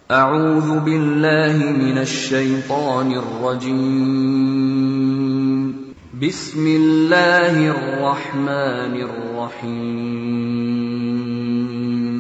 أعوذ بالله من الشيطان الرجيم بسم الله الرحمن الرحيم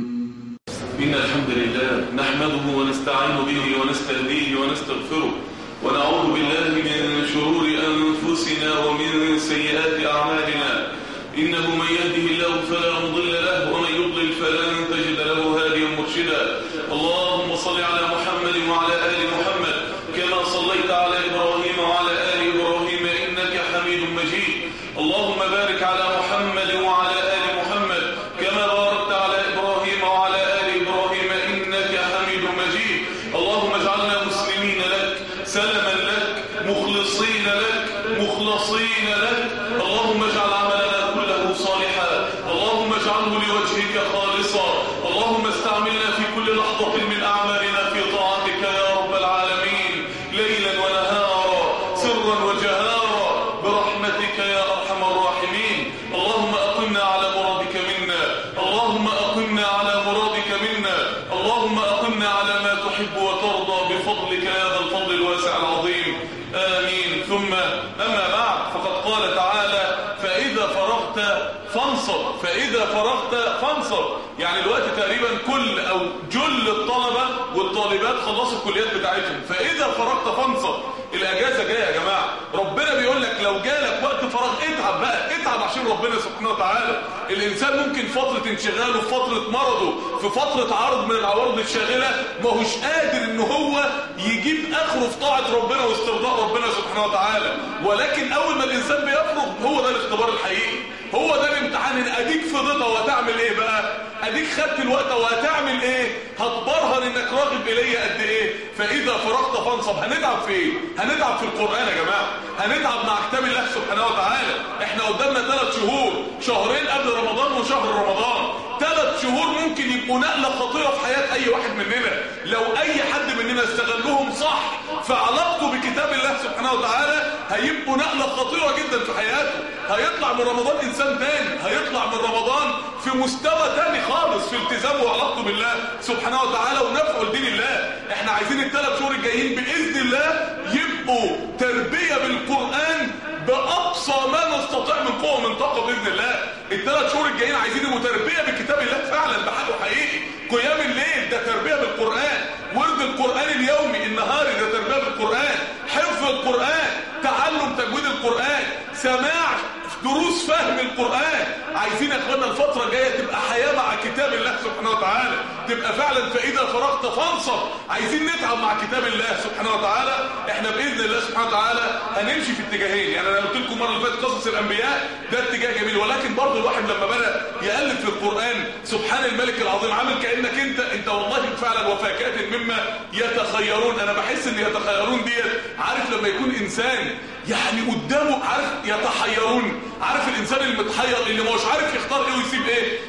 إن الحمد لله نحمده ونستعين به ونستهديه ونستغفره ونعوذ بالله من شرور أنفسنا ومن سيئات أعمالنا إنه من يهده الله فلا مضل له ومن يضلل فلن تجد له هاديا مرشدا اللهم صل على محمد وعلى آل محمد كما صليت على إبراهيم وعلى آل إبراهيم إنك حميد مجيد اللهم بارك على محمد وعلى آل محمد كما باركت على إبراهيم وعلى آل إبراهيم إنك حميد مجيد اللهم اجعلنا مسلمين لك سلما لك مخلصين لك مخلصين لك اللهم اجعل عملنا كله صالحا اللهم اجعله لوجهك خالصا اللهم استعملنا في كل لحظة من أعمالنا في طاعتك يا رب العالمين ليلا ونهارا سرا وجهارا برحمتك يا أرحم الراحمين اللهم أقمنا على مرادك منا اللهم أقمنا على مرادك منا اللهم أقمنا على ما تحب وترضى بفضلك يا ذا الفضل الواسع العظيم آمين ثم أما بعد فقد قال تعالى فإذا فرغت فانصب فإذا فرغت فانصب يعني الوقت تقريبا كل أو جل الطلبة والطالبات خلصوا الكليات بتاعتهم فإذا فرغت فانصب الأجازة جاية يا جماعة ربنا بيقول لك لو جالك وقت فراغ اتعب بقى اتعب عشان ربنا سبحانه وتعالى الإنسان ممكن فترة انشغاله في فترة مرضه في فترة عرض من العوارض الشاغلة ما هوش قادر ان هو يجيب اخره في طاعة ربنا واسترضاء ربنا سبحانه وتعالى ولكن اول ما الانسان بيفرغ هو ده الاختبار الحقيقي هو ده الامتحان ان اديك فضيتها وهتعمل ايه بقى اديك خدت الوقت وهتعمل ايه هتبرهن انك راغب الي قد ايه فاذا فرغت فانصب هنتعب في ايه هنتعب في القرآن يا جماعة هنتعب مع كتاب الله سبحانه وتعالى احنا قدامنا ثلاث شهور شهرين قبل رمضان وشهر رمضان ثلاث شهور ممكن يبقوا نقلة خطيرة في حياة اي واحد مننا لو اي حد مننا استغلهم صح في علاقته بكتاب الله سبحانه وتعالى هيبقوا نقلة خطيرة جدا في حياته هيطلع من رمضان انسان تاني هيطلع من رمضان في مستوى تاني خالص في التزامه وعلاقته بالله سبحانه وتعالى ونفعه لدين الله احنا عايزين الثلاث شهور الجايين باذن الله يبقوا تربية بالقرآن بأقصى ما نستطيع من قوة ومن طاقة بإذن الله الثلاث شهور الجايين عايزين يبقوا تربية بكتاب الله فعلا بحقه حقيقي قيام الليل ده تربية بالقرآن ورد القرآن اليومي النهاري ده تربية بالقرآن حفظ القرآن تعلم تجويد القرآن سماع دروس فهم القرآن عايزين يا اخوانا الفترة الجاية تبقى حياة مع كتاب الله سبحانه وتعالى تبقى فعلا فإذا فرغت فانصب عايزين نتعب مع كتاب الله سبحانه وتعالى احنا بإذن الله سبحانه وتعالى هنمشي في اتجاهين يعني انا قلت لكم مرة اللي فاتت قصص الانبياء ده اتجاه جميل ولكن برضه الواحد لما بدأ يقلب في القرآن سبحان الملك العظيم عامل كأنك انت انت والله فعلا وفاكهة مما يتخيرون انا بحس ان يتخيرون ديت عارف لما يكون انسان يعني قدامه عارف يتحيرون عارف الانسان المتحير اللي مش عارف يختار ايه ويسيب ايه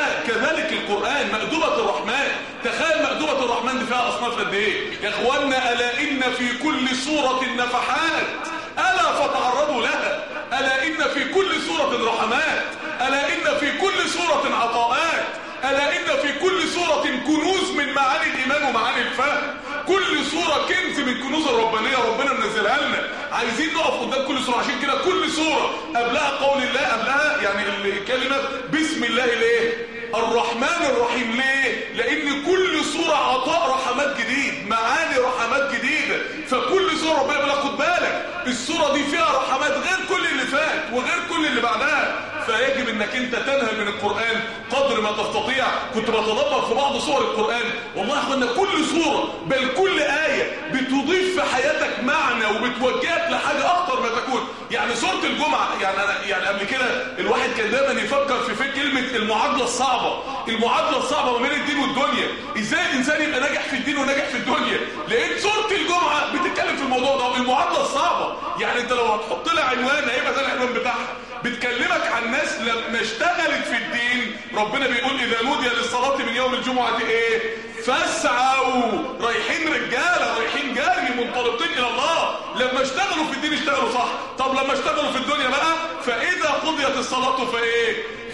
فكذلك القرآن مأدوبة الرحمن تخيل مأدوبة الرحمن دي فيها اصناف قد ايه يا اخوانا الا ان في كل سورة نفحات الا فتعرضوا لها الا ان في كل سورة رحمات الا ان في كل سورة عطاءات الا ان في كل سورة كنوز من معاني الايمان ومعاني الفهم كل سورة كنز من كنوز الربانية ربنا منزلها لنا عايزين نقف قدام كل سورة عشان كده كل سورة قبلها قول الله قبلها يعني الكلمة بسم الله ليه الرحمن الرحيم ليه لان كل سورة عطاء رحمات جديد معاني رحمات جديدة فكل سورة ربنا بيقول خد بالك السورة دي فيها رحمات غير كل اللي فات وغير كل اللي بعدها فيجب انك انت تنهل من القرآن قدر ما تستطيع كنت بتدبر في بعض سور القرآن والله يا اخوانا كل سورة بل كل آية بتضيف في حياتك معنى وبتوجهك لحاجة اكتر ما تكون يعني سورة الجمعة يعني أنا يعني قبل كده الواحد كان دايما يفكر في في كلمة المعادلة الصعبة المعادلة الصعبة ما بين الدين والدنيا ازاي الانسان يبقى ناجح في الدين وناجح في الدنيا لقيت سورة الجمعة بتتكلم في الموضوع ده المعادلة الصعبة يعني انت لو هتحط لها عنوان هيبقى ده العنوان بتاعها بتكلمك عن ناس لما اشتغلت في الدين ربنا بيقول اذا نودي للصلاة من يوم الجمعة ايه فاسعوا رايحين رجالة رايحين جاري منطلقين الى الله لما اشتغلوا في الدين الدين اشتغلوا صح طب لما اشتغلوا في الدنيا بقى فاذا قضيت الصلاه فايه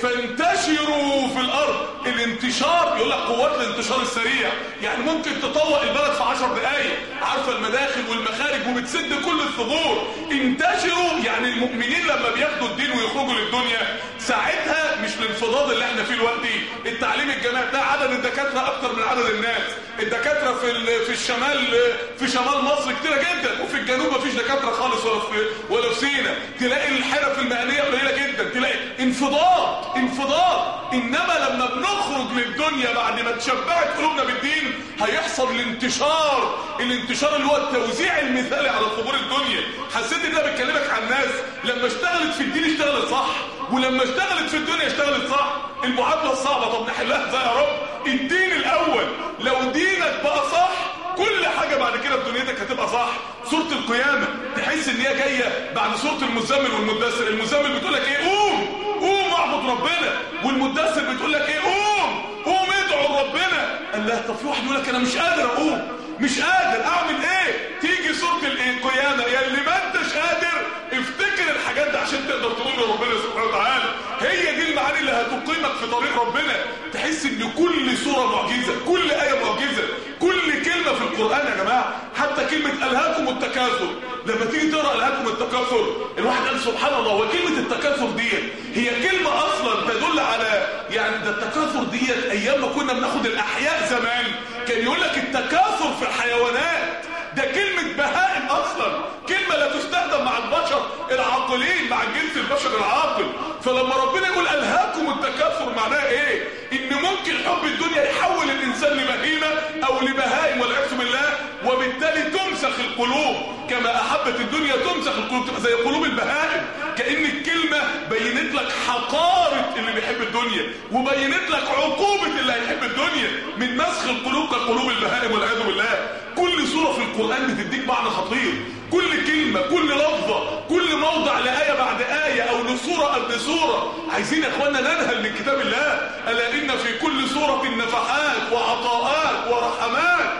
فانتشروا في الارض الانتشار يقول لك قوات الانتشار السريع يعني ممكن تطوق البلد في 10 دقائق عارفه المداخل والمخارج وبتسد كل الثغور انتشروا يعني المؤمنين لما بياخدوا الدين ويخرجوا للدنيا ساعتها مش الانفضاض اللي احنا فيه دلوقتي التعليم الجامعي ده عدد الدكاتره اكتر من عدد الناس الدكاتره في في الشمال في شمال مصر كتيره جدا وفي الجنوب مفيش دكاتره خالص ولا في ولا في سينا تلاقي الحرف المهنيه قليله جدا تلاقي انفضاض انفضاض انما لما بنخرج للدنيا بعد ما تشبعت قلوبنا بالدين هيحصل الانتشار الانتشار اللي هو التوزيع المثالي على قبور الدنيا حسيت ان انا بكلمك عن ناس لما اشتغلت في الدين اشتغلت صح ولما اشتغلت في الدنيا اشتغلت صح المعادله الصعبه طب نحلها ازاي يا رب الدين الاول لو دينك بقى صح كل حاجة بعد كده في دنيتك هتبقى صح سورة القيامة تحس ان هي جاية بعد سورة المزمل والمدثر المزمل بتقول لك ايه قوم قوم اعبد ربنا والمدثر بتقول لك ايه قوم قوم ادعو ربنا قال لها طب في واحد يقول لك انا مش قادر اقوم مش قادر اعمل ايه تيجي سورة القيامة يا اللي ما انتش قادر افتكر الحاجات دي عشان تقدر تقول لربنا سبحانه وتعالى هي دي المعاني اللي هتقيمك في طريق ربنا تحس ان كل سورة معجزة كل آية معجزة كل كلمة في القرآن يا جماعة حتى كلمة ألهاكم التكاثر لما تيجي تقرأ ألهاكم التكاثر الواحد قال سبحان الله وكلمة التكاثر دي هي كلمة أصلا تدل على يعني ده التكاثر دي أيام ما كنا بناخد الأحياء زمان كان يقول لك التكاثر في الحيوانات ده كلمة بهائم أصلا كلمة لا تستخدم مع البشر العاقلين مع الجنس البشر العاقل فلما ربنا يقول ألهاكم التكاثر معناه إيه إن ممكن حب الدنيا يحول الإنسان لبهيمة أو لبهائم والعياذ بالله وبالتالي تمسخ القلوب كما أحبت الدنيا تمسخ القلوب تبقى زي قلوب البهائم كأن الكلمة بينت لك حقارة اللي بيحب الدنيا وبينت لك عقوبة اللي هيحب الدنيا من مسخ القلوب كقلوب البهائم والعياذ بالله كل سورة في القرآن بتديك معنى خطير كل كلمة كل لفظة كل موضع لآية بعد آية أو لسورة قبل سورة عايزين يا أخوانا ننهل من كتاب الله ألا إن في كل سورة نفحات وعطاءات ورحمات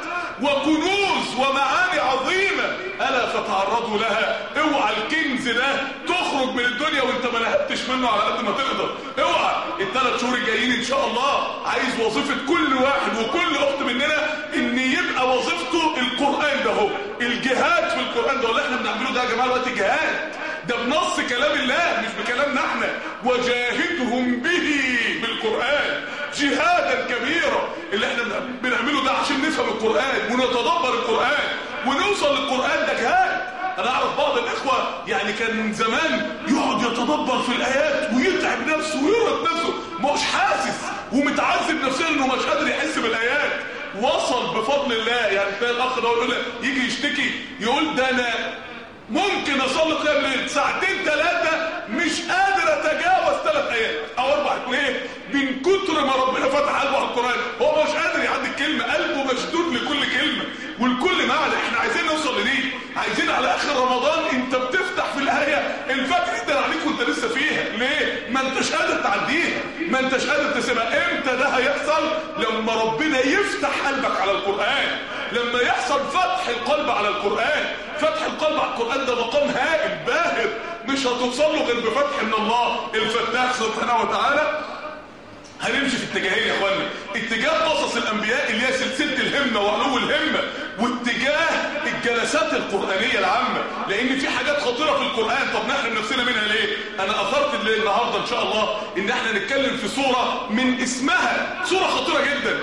وكنوز ومعاني عظيمة ألا فتعرضوا لها اوعى الكنز ده تخرج من الدنيا وانت ما نهبتش منه على قد ما تقدر اوعى الثلاث شهور الجايين ان شاء الله عايز وظيفة كل واحد وكل اخت مننا ان يبقى وظيفته القرآن ده هو الجهاد في القرآن ده اللي احنا بنعمله ده يا جماعة الوقت جهاد ده بنص كلام الله مش بكلامنا احنا وجاهدهم به بالقرآن جهادا كبيرا اللي احنا بنعمله ده عشان نفهم القرآن ونتدبر القرآن ونوصل للقرآن ده جهاد انا اعرف بعض الاخوة يعني كان من زمان يقعد يتدبر في الايات ويتعب نفسه ويرهق نفسه مش حاسس ومتعذب نفسيا انه مش قادر يحس بالايات وصل بفضل الله يعني تلاقي الاخ ده يقول يجي يشتكي يقول ده انا ممكن اصلي قيام ليل ساعتين ثلاثه مش قادر اتجاوز ثلاث ايات او اربع ليه من كتر ما ربنا فتح قلبه على القران هو مش قادر يعدي الكلمه قلبه مشدود لكل كلمه والكل معنى احنا عايزين نوصل لدي عايزين على اخر رمضان انت بتفتح في الايه الفجر انت عليك وانت لسه فيها ليه ما انتش قادر تعديها ما انتش قادر تسيبها امتى ده هيحصل لما ربنا يفتح قلبك على القران لما يحصل فتح القلب على القران فتح القلب على القران ده مقام هائل باهر مش هتوصل له غير بفتح من الله الفتاح سبحانه وتعالى هنمشي في اتجاهين يا اخوانا اتجاه قصص الانبياء اللي هي سلسله الهمه وعلو الهمه واتجاه الجلسات القرانيه العامه لان في حاجات خطيره في القران طب نحرم نفسنا منها ليه انا اثرت النهارده ان شاء الله ان احنا نتكلم في سوره من اسمها سوره خطيره جدا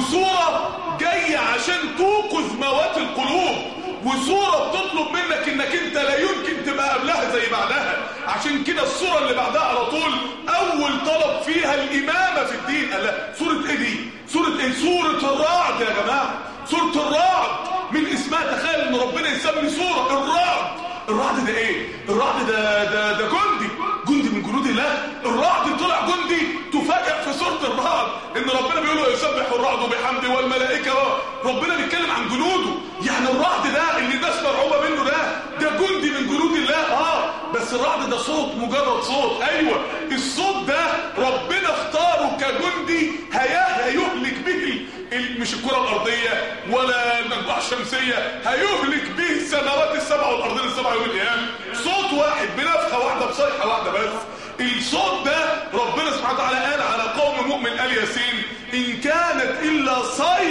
وسوره جايه عشان توقظ موات القلوب وصورة بتطلب منك انك انت لا يمكن تبقى قبلها زي بعدها عشان كده الصورة اللي بعدها على طول اول طلب فيها الامامة في الدين قال لا صورة ايه دي صورة ايه صورة الرعد يا جماعة صورة الرعد من اسمها تخيل ان ربنا يسمي صورة الرعد الرعد ده ايه الرعد ده ده ده جندي جندي من جنود الله الرعد طلع جندي تفاجئ في سورة الرعد ان ربنا بيقول له يسبح الرعد بحمده والملائكة ربنا بيتكلم عن جنوده يعني الرعد ده اللي الناس مرعوبة منه ده ده جندي من جنود الله اه بس الرعد ده صوت مجرد صوت ايوه الصوت ده ربنا اختاره كجندي هيهلك به مش الكرة الارضية ولا المجموعة الشمسية هيهلك به السماوات السبع والأرضين السبع يوم القيامة صوت واحد بنفخة واحدة بصيحة واحدة بس الصوت ده ربنا سبحانه وتعالى قال على قوم مؤمن آل ياسين إن كانت إلا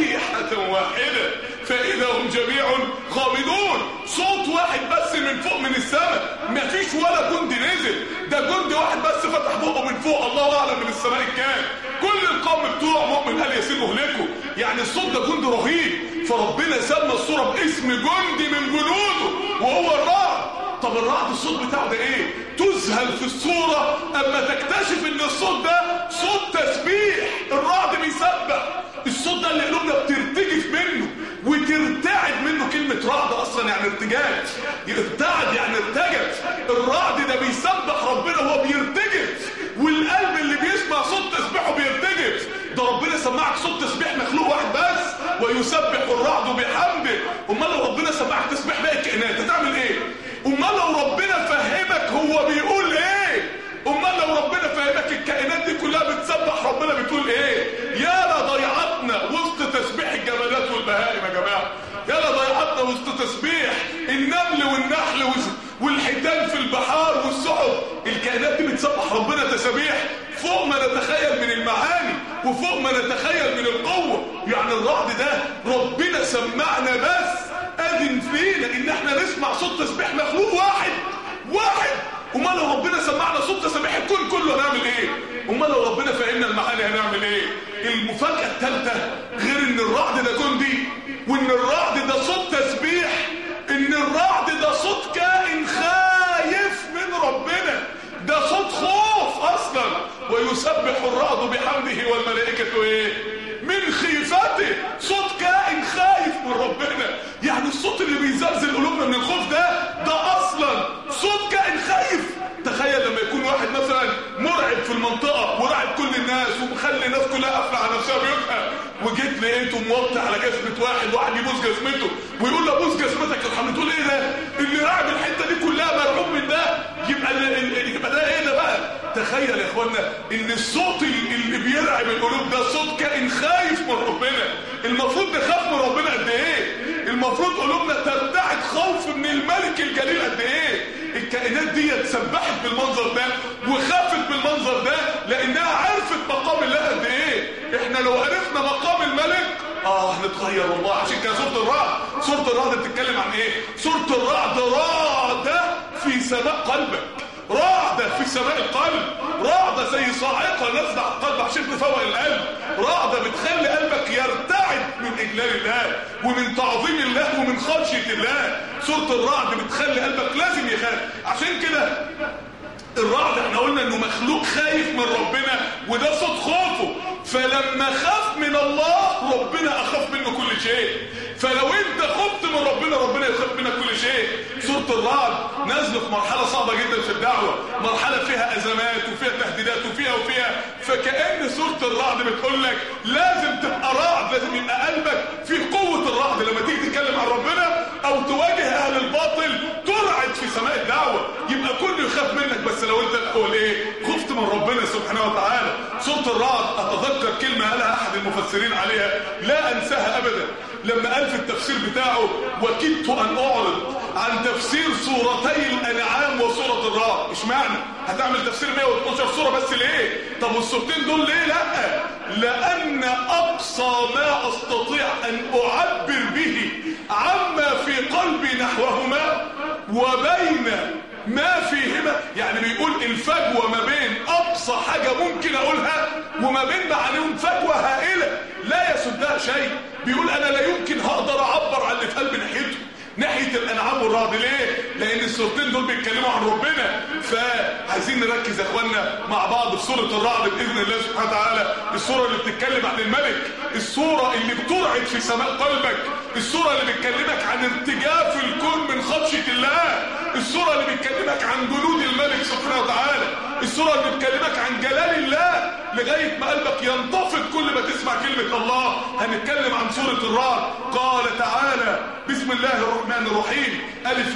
صيحة واحدة فإذا هم جميع خامدون صوت واحد بس من فوق من السماء مفيش ولا جندي نزل ده جندي واحد بس فتح بقه من فوق الله أعلم من السماء كام كل القوم بتوع مؤمن آل ياسين مهلكوا يعني الصوت ده جندي رهيب فربنا سمى الصورة باسم جندي من جنوده وهو الرعد طب الرعد الصوت بتاعه ده ايه تذهل في الصورة اما تكتشف ان الصوت ده صوت تسبيح الرعد بيسبح الصوت ده اللي قلوبنا بترتجف منه وترتعد منه كلمة رعد اصلا يعني ارتجاج يرتعد يعني ارتجف الرعد ده بيسبح ربنا وهو بيرتجف والقلب اللي بيسمع صوت تسبيحه بيرتجف ده ربنا سمعك صوت تسبيح مخلوق واحد بس ويسبح الرعد بحمده امال لو ربنا سمعك تسبيح باقي الكائنات هتعمل ايه امال لو ربنا فهمك هو بيقول ايه امال لو ربنا فهمك الكائنات دي كلها بتسبح ربنا بتقول ايه يا لا ضيعتنا وسط تسبيح الجمالات والبهائم يا جماعه يا لا ضيعتنا وسط تسبيح النمل والنحل والحيتان في البحار والسحب الكائنات دي بتسبح ربنا تسابيح فوق ما نتخيل من المعاني وفوق ما نتخيل من القوه يعني الرعد ده ربنا سمعنا بس اذن فينا ان احنا نسمع صوت تسبيح مخلوق واحد واحد امال لو ربنا سمعنا صوت تسبيح الكون كله هنعمل ايه امال لو ربنا فهمنا المعاني هنعمل ايه المفاجاه الثالثه غير ان الرعد ده جندي وان الرعد ده صوت تسبيح ان الرعد ده صوت كائن خايف من ربنا ده صوت خوف اصلا ويسبح الرعد بحمده والملائكه ايه من خيفته صوت كائن خايف من ربنا يعني الصوت اللي بيزلزل قلوبنا من الخوف ده ده اصلا صوت كائن خايف تخيل لما يكون واحد مثلا مرعب في المنطقة وراعب كل الناس ومخلي الناس كلها قافلة على نفسها بيوتها وجيت لقيته موطي على جزمة واحد واحد يبوس جزمته ويقول له بوس جزمتك الحمد تقول ايه ده اللي راعب الحتة دي كلها مرعوب من ده يبقى يبقى ده ايه ده بقى تخيل يا اخوانا ان الصوت اللي بيرعب القلوب ده صوت كائن خايف من ربنا المفروض نخاف من ربنا قد ايه المفروض قلوبنا ترتعد خوف من الملك الجليل قد ايه الكائنات دي سبحت بالمنظر ده وخافت بالمنظر ده لانها عرفت مقام الله قد ايه احنا لو عرفنا مقام الملك اه هنتغير والله عشان كده سوره الرعد سوره الرعد بتتكلم عن ايه سوره الرعد رعده في سماء قلبك رعدة في سماء القلب رعدة زي صاعقة نزع القلب عشان تفوق القلب رعدة بتخلي قلبك يرتعد من إجلال الله ومن تعظيم الله ومن خشية الله سورة الرعد بتخلي قلبك لازم يخاف عشان كده الرعد احنا قلنا انه مخلوق خايف من ربنا وده صوت خوفه فلما خاف من الله ربنا اخاف منه كل شيء فلو انت خفت من ربنا ربنا يخاف منك كل شيء سورة الرعد نازله في مرحلة صعبة جدا في الدعوة مرحلة فيها ازمات وفيها تهديدات وفيها وفيها فكأن سورة الرعد بتقول لك لازم تبقى رعد لازم يبقى قلبك في قوة الرعد لما تيجي تتكلم عن ربنا او تواجه اهل الباطل ترعد في سماء الدعوة يبقى كله يخاف منك بس لو انت الاول ايه خفت من ربنا سبحانه وتعالى سورة الرعد اتذكر كلمة قالها احد المفسرين عليها لا انساها ابدا لما قال في التفسير بتاعه وكدت ان اعرض عن تفسير سورتي الانعام وسورة الرعد مش معنى هتعمل تفسير 112 سورة بس ليه طب والسورتين دول ليه لا لان اقصى ما استطيع ان اعبر به عما في قلبي نحوهما وبين ما فيهما يعني بيقول الفجوة ما بين أقصى حاجة ممكن أقولها وما بين معانيهم فجوة هائلة لا يسدها شيء بيقول أنا لا يمكن هقدر أعبر عن اللي في قلبي ناحيته ناحية الأنعام والرعد ليه؟ لأن السورتين دول بيتكلموا عن ربنا فعايزين نركز يا إخوانا مع بعض في سورة الرعد بإذن الله سبحانه وتعالى السورة اللي بتتكلم عن الملك السورة اللي بترعد في سماء قلبك السورة اللي بتكلمك عن ارتجاف الكون من خدشة الله السورة اللي بتكلمك عن جنود الملك سبحانه وتعالى السورة اللي بتكلمك عن جلال الله لغاية ما قلبك ينتفض كل ما تسمع كلمة الله هنتكلم عن سورة الرعد قال تعالى بسم الله الرحمن الرحيم ألف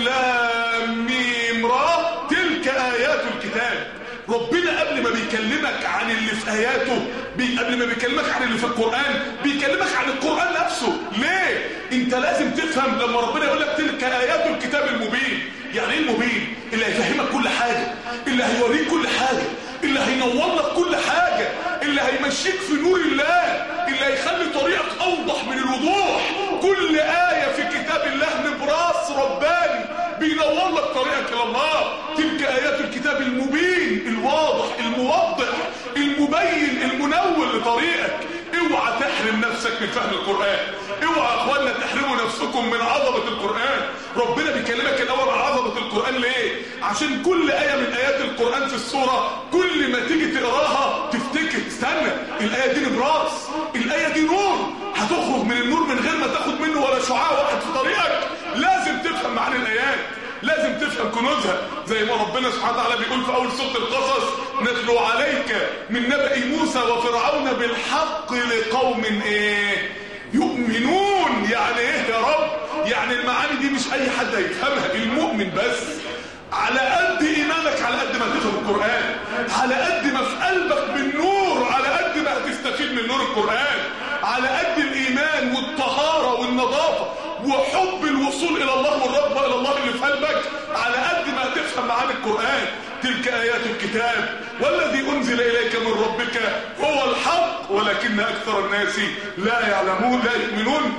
لام ميم را تلك آيات الكتاب ربنا قبل ما بيكلمك عن اللي اللي في اياته بي قبل ما بيكلمك عن اللي في القران بيكلمك عن القران نفسه ليه انت لازم تفهم لما ربنا يقول لك تلك ايات الكتاب المبين يعني ايه المبين اللي هيفهمك كل حاجه اللي هيوريك كل حاجه اللي هينور لك كل حاجه اللي هيمشيك في نور الله اللي هيخلي طريقك اوضح من الوضوح كل ايه في كتاب الله نبراس رباني بينور لك طريقك الى الله تلك ايات الكتاب المبين الواضح الموضح المبين المنور لطريقك اوعى تحرم نفسك من فهم القرآن اوعى يا اخوانا تحرموا نفسكم من عظمة القرآن ربنا بيكلمك الاول عن عظمة القرآن ليه عشان كل آية من آيات القرآن في السورة كل ما تيجي تقراها تفتكر استنى الآية دي نبراس الآية دي نور هتخرج من النور من غير ما تاخد منه ولا شعاع واحد في طريقك لازم تفهم معاني الآيات لازم تفهم كنوزها زي ما ربنا سبحانه وتعالى بيقول في اول سوره القصص نتلو عليك من نبأ موسى وفرعون بالحق لقوم ايه يؤمنون يعني ايه يا رب يعني المعاني دي مش اي حد هيفهمها المؤمن بس على قد ايمانك على قد ما تفهم القرآن على قد ما في قلبك من نور على قد ما هتستفيد من نور القرآن على قد الايمان والطهارة والنظافة وحب الوصول الى الله والرغبة الى الله اللي في قلبك على قد ما هتفهم معاني القرآن تلك ايات الكتاب والذي انزل اليك من ربك هو الحق ولكن اكثر الناس لا يعلمون لا يؤمنون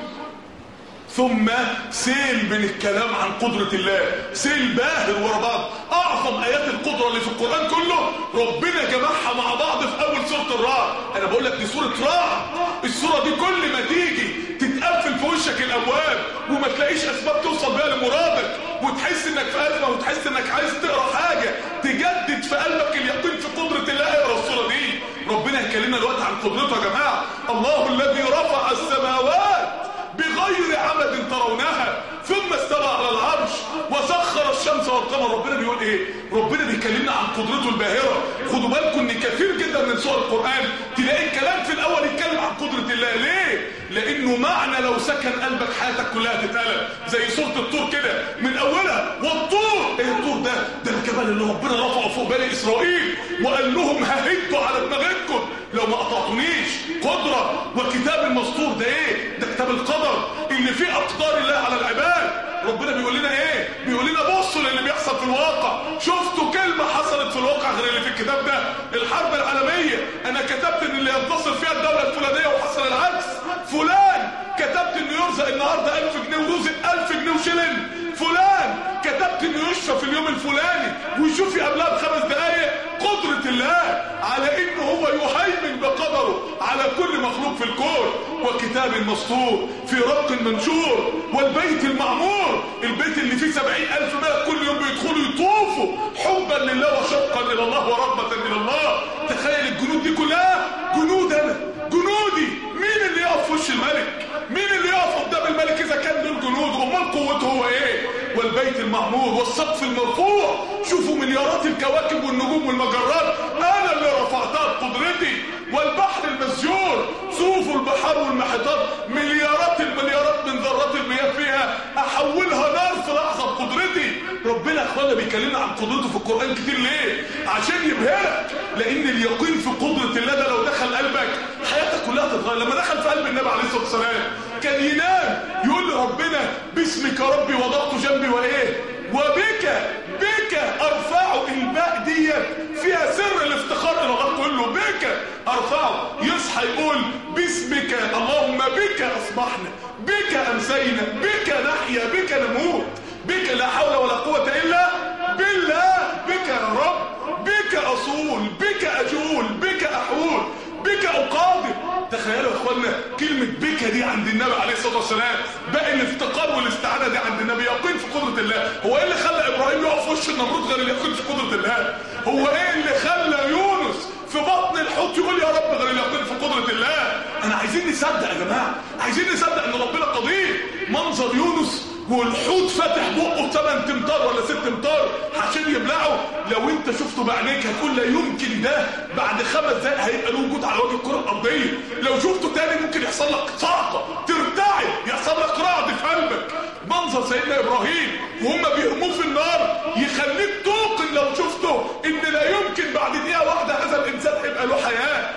ثم سيل من الكلام عن قدرة الله سيل باهر ورا بعض اعظم ايات القدرة اللي في القرآن كله ربنا جمعها مع بعض في اول سورة الرعد انا بقول لك دي سورة رعد السورة دي كل ما تيجي تتقفل في وشك الابواب وما تلاقيش اسباب توصل بيها لمرادك وتحس انك في ازمه وتحس انك عايز تقرا حاجه تجدد في قلبك اليقين في قدره الله اقرا السوره دي ربنا يكلمنا دلوقتي عن قدرته يا جماعه الله الذي رفع السماوات بغير عمد ترونها ثم استوى على العرش وسخر الشمس والقمر ربنا بيقول ايه ربنا بيكلمنا عن قدرته الباهره خدوا بالكم ان كثير جدا من سور القران تلاقي الكلام في الاول يتكلم عن قدره الله ليه لانه معنى لو سكن قلبك حياتك كلها تتقلب زي سوره الطور كده من اولها والطور ايه الطور ده ده الجبل اللي ربنا رفعه فوق بني اسرائيل وقال لهم ههدوا على دماغكم لو ما قطعتونيش قدره وكتاب المسطور ده ايه ده كتاب القدر اللي فيه اقدار الله على العباد ربنا بيقول لنا ايه بيقول لنا بصوا للي بيحصل في الواقع شفتوا كلمة حصلت في الواقع غير اللي في الكتاب ده الحرب العالمية انا كتبت ان اللي ينتصر فيها الدولة الفلانية وحصل العكس فلان كتبت انه يرزق النهاردة الف جنيه ورزق الف جنيه وشلن فلان كتبت انه يشفى في اليوم الفلاني ويشوف قبلها بخمس دقايق قدرة الله على انه هو يهيمن بقدره على كل مخلوق في الكون وكتاب مسطور في رق منشور والبيت المعمور البيت اللي فيه سبعين الف ملك كل يوم بيدخلوا يطوفوا حبا لله وشوقا الى الله ورغبة الى الله تخيل الجنود دي كلها جنود انا جنودي مين اللي يقف في وش الملك مين اللي يقف قدام الملك اذا كان دول جنود امال قوته هو ايه والبيت المعمور والسقف المرفوع شوفوا مليارات الكواكب والنجوم والمجرات انا اللي رفعتها بقدرتي والبحر المسجور شوفوا البحار والمحيطات مليارات المليارات من ذرات المياه فيها احولها نار في لحظه بقدرتي ربنا يا اخوانا بيكلمنا عن قدرته في القران كتير ليه عشان يبهرك لان اليقين في قدره الله ده لو دخل قلبك حياتك كلها تتغير لما دخل في قلب النبي عليه الصلاه والسلام كان ينام يقول لربنا باسمك يا ربي وضعت جنبي وايه وبك بك ارفعه الباء دي فيها سر الافتخار الى الله كله بك ارفعه يصحى يقول باسمك اللهم بك اصبحنا بك امسينا بك نحيا بك نموت بك لا حول ولا قوه الا بالله بك يا رب بك اصول بك اجول بك احول بك اقابل تخيلوا يا اخوانا كلمة بك دي عند النبي عليه الصلاة والسلام باقي الافتقار والاستعانة دي عند النبي يقين في قدرة الله هو ايه اللي خلى ابراهيم يقف في وش النمرود غير اليقين في قدرة الله هو ايه اللي خلى يونس في بطن الحوت يقول يا رب غير اليقين في قدرة الله انا عايزين نصدق يا جماعة عايزين نصدق ان ربنا قدير منظر يونس والحوت فاتح بقه 8 تمتار ولا 6 امتار عشان يبلعه لو انت شفته بعينيك هتقول لا يمكن ده بعد خمس دقايق هيبقى له وجود على وجه الكره الارضيه لو شفته تاني ممكن يحصل لك صعقه ترتعد يحصل لك رعد في قلبك منظر سيدنا ابراهيم وهم بيرموه في النار يخليك توقن لو شفته ان لا يمكن بعد دقيقه واحده هذا الانسان هيبقى له حياه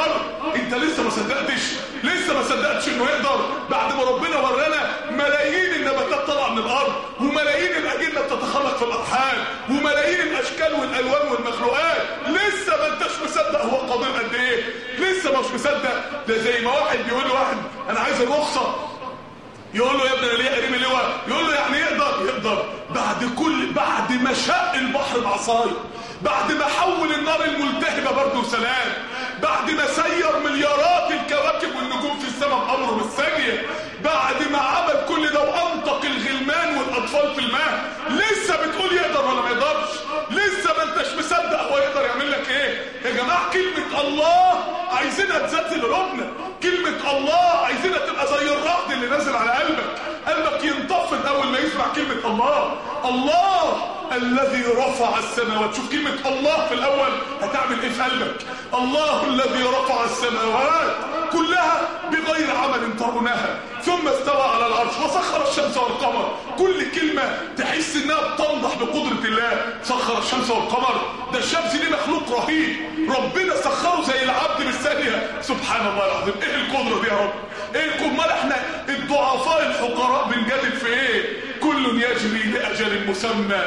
الارض انت لسه ما صدقتش لسه ما صدقتش انه يقدر بعد ما ربنا ورانا ملايين النباتات طالعه من الارض وملايين الاجنه بتتخلق في الارحام وملايين الاشكال والالوان والمخلوقات لسه ما انتش مصدق هو قادر قد ايه لسه مش مصدق ده زي ما واحد بيقول لواحد انا عايز الرخصه يقول له يا ابني انا ليه قريب اللواء يقول له يعني يقدر يقدر بعد كل بعد ما شق البحر بعصايه بعد ما حول النار الملتهبه برضه سلام بعد ما سير مليارات الكواكب والنجوم في السماء بامره بالثانيه بعد ما عمل كل ده وانطق الغلمان والاطفال في الماء لسه بتقول يقدر ولا ما يقدرش لسه ما انتش مصدق هو يقدر يعمل لك ايه يا جماعه كلمه الله عايزينها تزلزل قلوبنا كلمه الله عايزينها تبقى زي الرعد اللي نازل على قلبك قلبك ينتفض اول ما يسمع كلمه الله الله الذي رفع السماوات شوف كلمة الله في الأول هتعمل إيه في قلبك الله الذي رفع السماوات كلها بغير عمل ترونها ثم استوى على العرش وسخر الشمس والقمر كل كلمة تحس انها بتنضح بقدرة الله سخر الشمس والقمر ده الشمس دي مخلوق رهيب ربنا سخره زي العبد بالثانية سبحان الله العظيم ايه القدرة دي يا رب ايه القدرة امال احنا الضعفاء الفقراء بنجادل في ايه كل يجري لأجل مسمى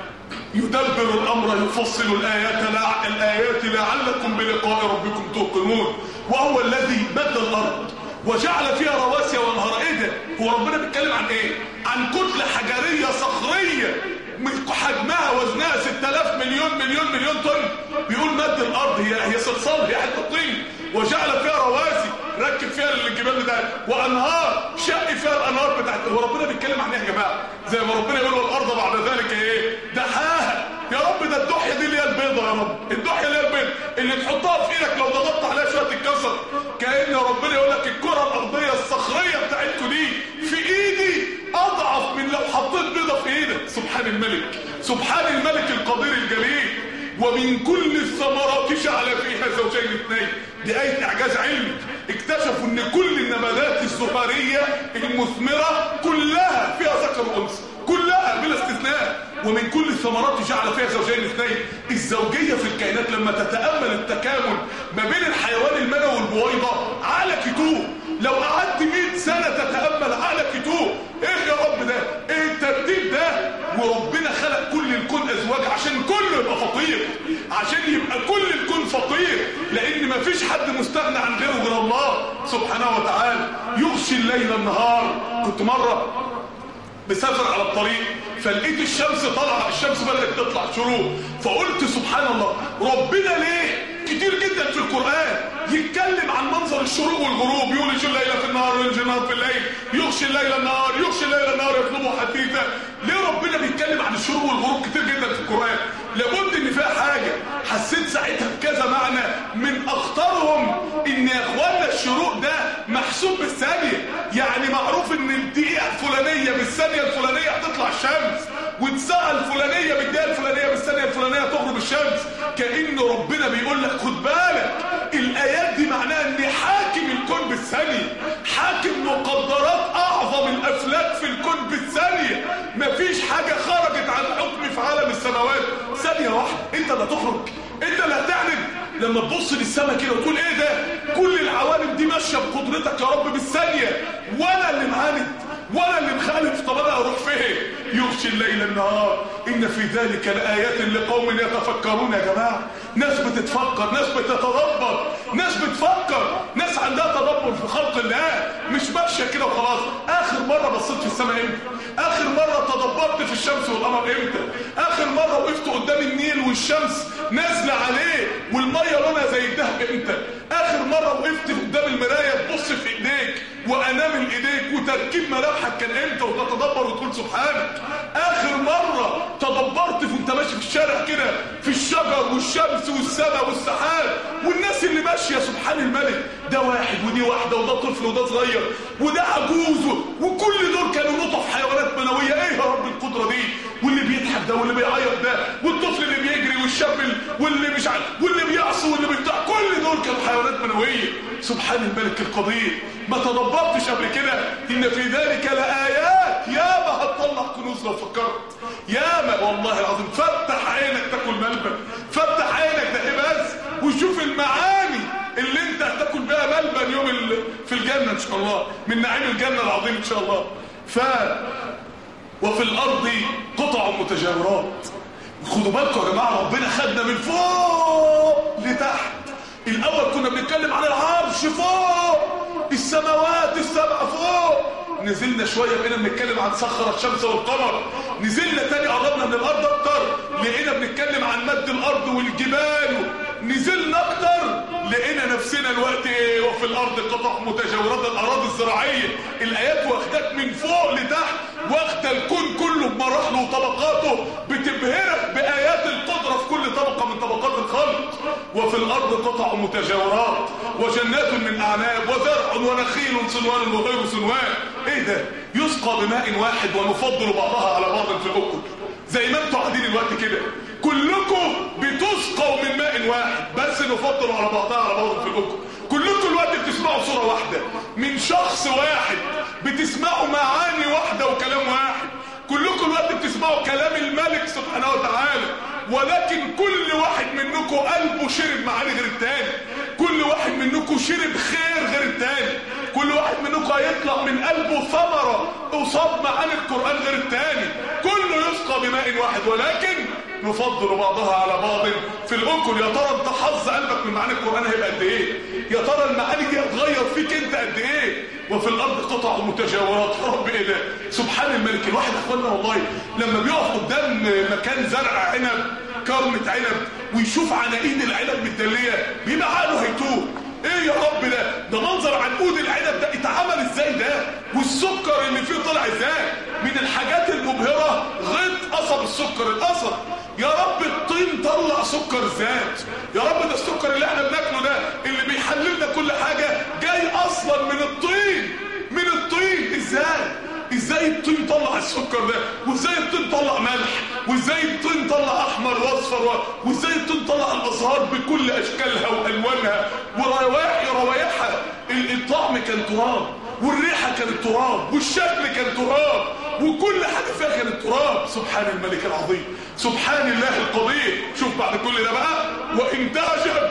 يدبر الأمر يفصل الآيات لع... الآيات لعلكم بلقاء ربكم توقنون وهو الذي مد الأرض وجعل فيها رواسي وانهار ايه ده هو ربنا بيتكلم عن ايه عن كتلة حجرية صخرية من حجمها وزنها 6000 مليون مليون مليون طن بيقول مد الارض هي هي صلصال هي حته طين وجعل فيها رواسي ركب فيها الجبال ده وانهار شق فيها الانهار بتاعت هو ربنا بيتكلم عن ايه يا جماعه زي ما ربنا يقول والارض بعد ذلك ايه دحاها يا رب ده الدحيه دي اللي هي البيضه يا رب الدحيه اللي هي البيض اللي تحطها في ايدك لو ضغطت عليها شويه تتكسر كان ربنا يقول لك الكره الارضيه الصخريه بتاعتكم دي في ايدي اضعف من لو حطيت بيضه في ايدك سبحان الملك سبحان الملك القدير الجليل ومن كل الثمرات جعل فيها زوجين اثنين دي آية إعجاز علمي اكتشفوا ان كل النباتات الزهرية المثمرة كلها فيها ذكر وأنثى كلها بلا استثناء ومن كل الثمرات جعل فيها زوجين اثنين الزوجية في الكائنات لما تتأمل التكامل ما بين الحيوان المنوي والبويضة على كتوب لو قعدت 100 سنة تتأمل على كتوب ايه يا رب ده ايه الترتيب ده وربنا خلق كل الكون ازواج عشان كله يبقى فقير عشان يبقى كل الكون فقير لان مفيش حد مستغنى عن غيره غير الله سبحانه وتعالى يغشي الليل النهار كنت مرة مسافر على الطريق فلقيت الشمس طالعه الشمس بدات تطلع شروق فقلت سبحان الله ربنا ليه كتير جدا في القرآن يتكلم عن منظر الشروق والغروب يولج الليل في النهار ويلج النهار في الليل يغشي الليل النهار يغشي الليل النهار يطلبه حديثا ليه ربنا بيتكلم عن الشروق والغروب كتير جدا في القرآن لابد ان فيها حاجة حسيت ساعتها بكذا معنى من اخطرهم ان يا اخوانا الشروق ده محسوب بالثانية يعني معروف ان الدقيقة الفلانية بالثانية الفلانية هتطلع الشمس والساعة الفلانية بالدقيقة الفلانية بالثانية الفلانية تغرب الشمس كأن ربنا بيقول لك خد بالك الآيات دي معناها ان حاكم الكون بالثانية حاكم مقدرات اعظم الافلاك في الكون بالثانية مفيش حاجة خرجت عن حكم في عالم السماوات ثانية واحدة انت اللي هتخرج انت اللي هتعلن لما تبص للسماء كده وتقول ايه ده كل العوالم دي ماشيه بقدرتك يا رب بالثانيه وانا اللي معاند وانا اللي مخالف طب انا اروح فين يغشي الليل النهار ان في ذلك لايات لقوم يتفكرون يا جماعه ناس بتتفكر ناس بتتدبر ناس بتفكر ناس عندها تدبر في خلق الله مش ماشيه كده وخلاص اخر مره بصيت في السماء امتى اخر مره تدبرت في الشمس والقمر امتى اخر مره وقفت قدام النيل والشمس نازله عليه والميه لونها زي الذهب امتى اخر مره وقفت قدام المرايه تبص في ايديك وانامل ايديك وتركيب ملامحك كان امتى وتتدبر وتقول سبحانك اخر مره تدبرت وانت ماشي في الشارع كده في الشجر والشمس والسماء والسحاب والناس اللي ماشيه سبحان الملك ده واحد ودي واحده وده طفل وده صغير وده عجوز وكل دول كانوا نطف حيوانات منويه ايه يا رب القدره دي واللي بيضحك ده واللي بيعيط ده والطفل اللي بيجري والشاب واللي مش عارف واللي بيعصي واللي بيبتاع كل دول كانوا حيوانات منويه سبحان الملك القدير ما تدبرتش قبل كده ان في ذلك لايات ياما هتطلع كنوز لو فكرت ياما والله العظيم فتح عينك تاكل ملبن فتح عينك ده ايه بس وشوف المعاني اللي انت يوم ال- في الجنة ان شاء الله من نعيم الجنة العظيم ان شاء الله ف وفي الارض قطع متجاورات خدوا بالكم يا جماعه ربنا خدنا من فوق لتحت الاول كنا بنتكلم عن العرش فوق السماوات السبع فوق نزلنا شويه بقينا بنتكلم عن سخر الشمس والقمر نزلنا تاني قربنا من الارض اكتر لقينا بنتكلم عن مد الارض والجبال نزلنا اكتر لقينا نفسنا الوقت ايه وفي الارض قطع متجاورات الاراضي الزراعيه الايات واخداك من فوق لتحت واخده الكون كله بمراحله وطبقاته بتبهرك بايات القدره في كل طبقه من طبقات الخلق وفي الارض قطع متجاورات وجنات من اعناب وزرع ونخيل صنوان وغير صنوان ايه ده يسقى بماء واحد ونفضل بعضها على بعض في الاكل زي ما انتوا قاعدين الوقت كده كلكم بتسقوا من ماء واحد بس نفضل على بعضها على بعض في الاكل كلكم الوقت بتسمعوا صورة واحدة من شخص واحد بتسمعوا معاني واحدة وكلام واحد كلكم الوقت بتسمعوا كلام الملك سبحانه وتعالى ولكن كل واحد منكم قلبه شرب معاني غير التاني كل واحد منكم شرب خير غير التاني كل واحد منكم هيطلع من قلبه ثمرة قصاد معاني القرآن غير التاني كله يسقى بماء واحد ولكن نفضل بعضها على بعض في الأكل يا ترى انت حظ قلبك من معاني القرآن هيبقى قد ايه يا ترى المعاني دي هتغير فيك انت قد ايه وفي الأرض قطع متجاورات يا رب ايه ده سبحان الملك الواحد اخوانا والله لما بيقف قدام مكان زرع عنب كرمة عنب ويشوف عناقيد العنب متدلية بيبقى عقله هيتوه ايه يا رب ده ده منظر عنقود العنب ده اتعمل ازاي ده والسكر اللي فيه طلع ازاي من الحاجات المبهرة غيط قصب السكر القصب يا رب الطين طلع سكر ذات يا رب ده السكر اللي احنا بناكله ده اللي بيحللنا كل حاجة جاي اصلا من الطين من الطين ازاي ازاي الطين طلع السكر ده وازاي الطين طلع ملح وازاي الطين طلع احمر واصفر و- وازاي الطين طلع الازهار بكل اشكالها والوانها وروايح روايحها ال- الطعم كان تراب والريحه كانت تراب والشكل كان تراب وكل حاجه فيها كانت تراب سبحان الملك العظيم سبحان الله القدير شوف بعد كل ده بقى وان تعجب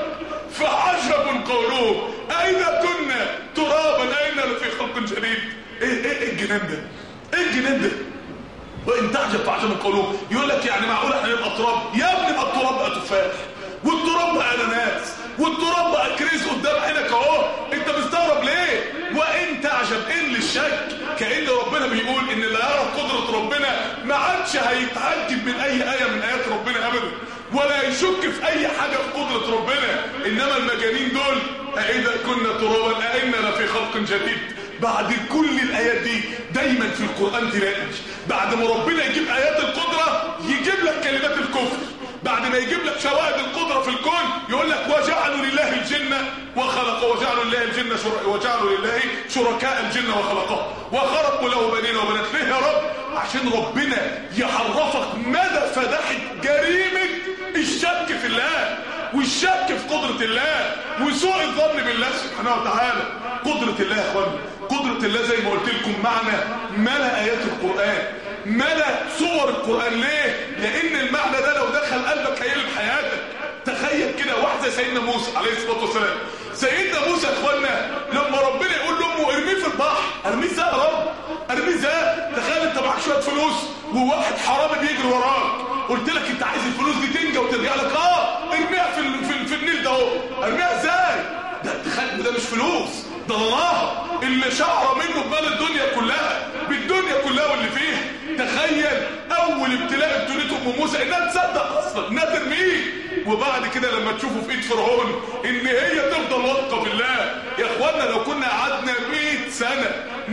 فعجب قولهم اين كنا ترابا اين لفي خلق جديد ايه ايه ايه الجنان ده ايه الجنان ده وان تعجب فعجب قولهم يقول لك يعني معقول احنا نبقى تراب يا ابني ما التراب بقى تفاح والتراب بقى اناناس والتراب بقى كريز قدام عينك اهو انت مستغرب ليه وان تعجب ان للشك كان ربنا بيقول ان اللي يعرف قدره ربنا ما عادش هيتعجب من اي ايه من ايات ربنا ابدا ولا يشك في اي حاجه في قدره ربنا انما المجانين دول أإذا كنا ترابا أئنا لفي خلق جديد بعد كل الآيات دي دايما في القرآن تلاقي بعد ما ربنا يجيب آيات القدرة يجيب لك كلمات الكفر بعد ما يجيب لك شواهد القدرة في الكون يقول لك وجعلوا لله الجنة وخلق وجعلوا لله الجنة شر... وجعلوا لله شركاء الجنة وخلقها وخرقوا له بنين وبنات ليه يا رب عشان ربنا يعرفك مدى فداحة جريمة الشك في الله والشك في قدرة الله وسوء الظن بالله سبحانه وتعالى قدرة الله يا اخوانا قدرة الله زي ما قلت لكم معنى ملا آيات القرآن ملا صور القرآن ليه؟ لأن المعنى ده لو دخل قلبك هيقلب حياتك تخيل كده واحد زي سيدنا موسى عليه الصلاة والسلام سيدنا موسى يا اخوانا لما ربنا يقول لامه ارميه في البحر ارميه ازاي يا رب ارميه ازاي تخيل انت معاك شويه فلوس وواحد حرامي بيجري وراك قلت لك انت عايز الفلوس دي تنجى وترجع لك اه ارميها في ال- في, ال- في النيل ده اهو ارميها ازاي ده تخيل ده مش فلوس ده الله اللي شعر منه بمال الدنيا كلها بالدنيا كلها واللي فيها تخيل اول ابتلاء ابتليته ام موسى انها تصدق اصلا انها ترميه وبعد كده لما تشوفه في ايد فرعون ان هي تفضل واثقه بالله يا اخوانا لو كنا قعدنا 100 سنه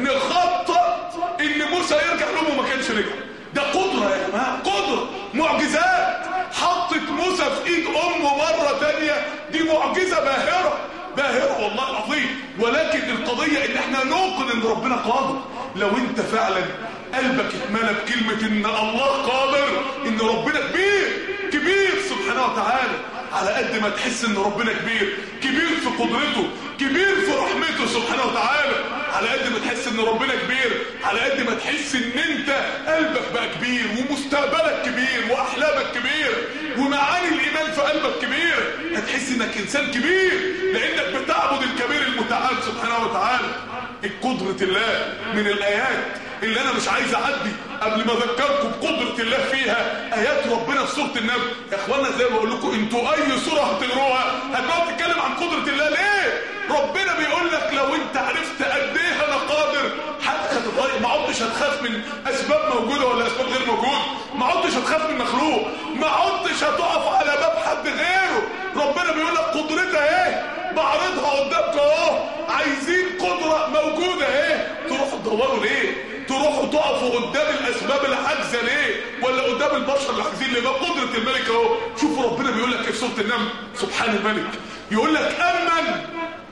نخطط ان موسى يرجع لامه ما كانش رجع ده قدره يا جماعه قدره معجزات حطت موسى في ايد امه مره تانية دي معجزه باهره باهرة والله العظيم ولكن القضية ان احنا نوقن ان ربنا قادر لو انت فعلا قلبك اتملى بكلمة ان الله قادر ان ربنا كبير كبير سبحانه وتعالى على قد ما تحس ان ربنا كبير كبير في قدرته كبير في رحمته سبحانه وتعالى على قد ما تحس ان ربنا كبير على قد ما تحس ان انت قلبك بقى كبير ومستقبلك كبير واحلامك كبير ومعاني الايمان في قلبك كبير هتحس تحس انك انسان كبير لانك بتعبد الكبير المتعال سبحانه وتعالى قدرة الله من الايات اللي انا مش عايز اعدي قبل ما اذكركم بقدرة الله فيها ايات ربنا في سورة النبي يا اخوانا زي ما بقول لكم انتوا اي سورة هتقروها هتقعد تتكلم عن قدرة الله ليه ربنا بيقول لك لو انت عرفت قد ايه انا قادر حتى هتتغير ما عدتش هتخاف من اسباب موجوده ولا اسباب غير موجوده ما عدتش هتخاف من مخلوق ما عدتش هتقف على باب حد غيره ربنا بيقول لك قدرتها ايه بعرضها قدامك اهو عايزين قدره موجوده ايه تروحوا تدوروا ليه تروحوا تقفوا قدام الاسباب الحاجزه ليه ولا قدام البشر اللي حاجزين ليه ما قدره الملك اهو شوفوا ربنا بيقول لك في سوره النمل سبحان الملك يقول لك امن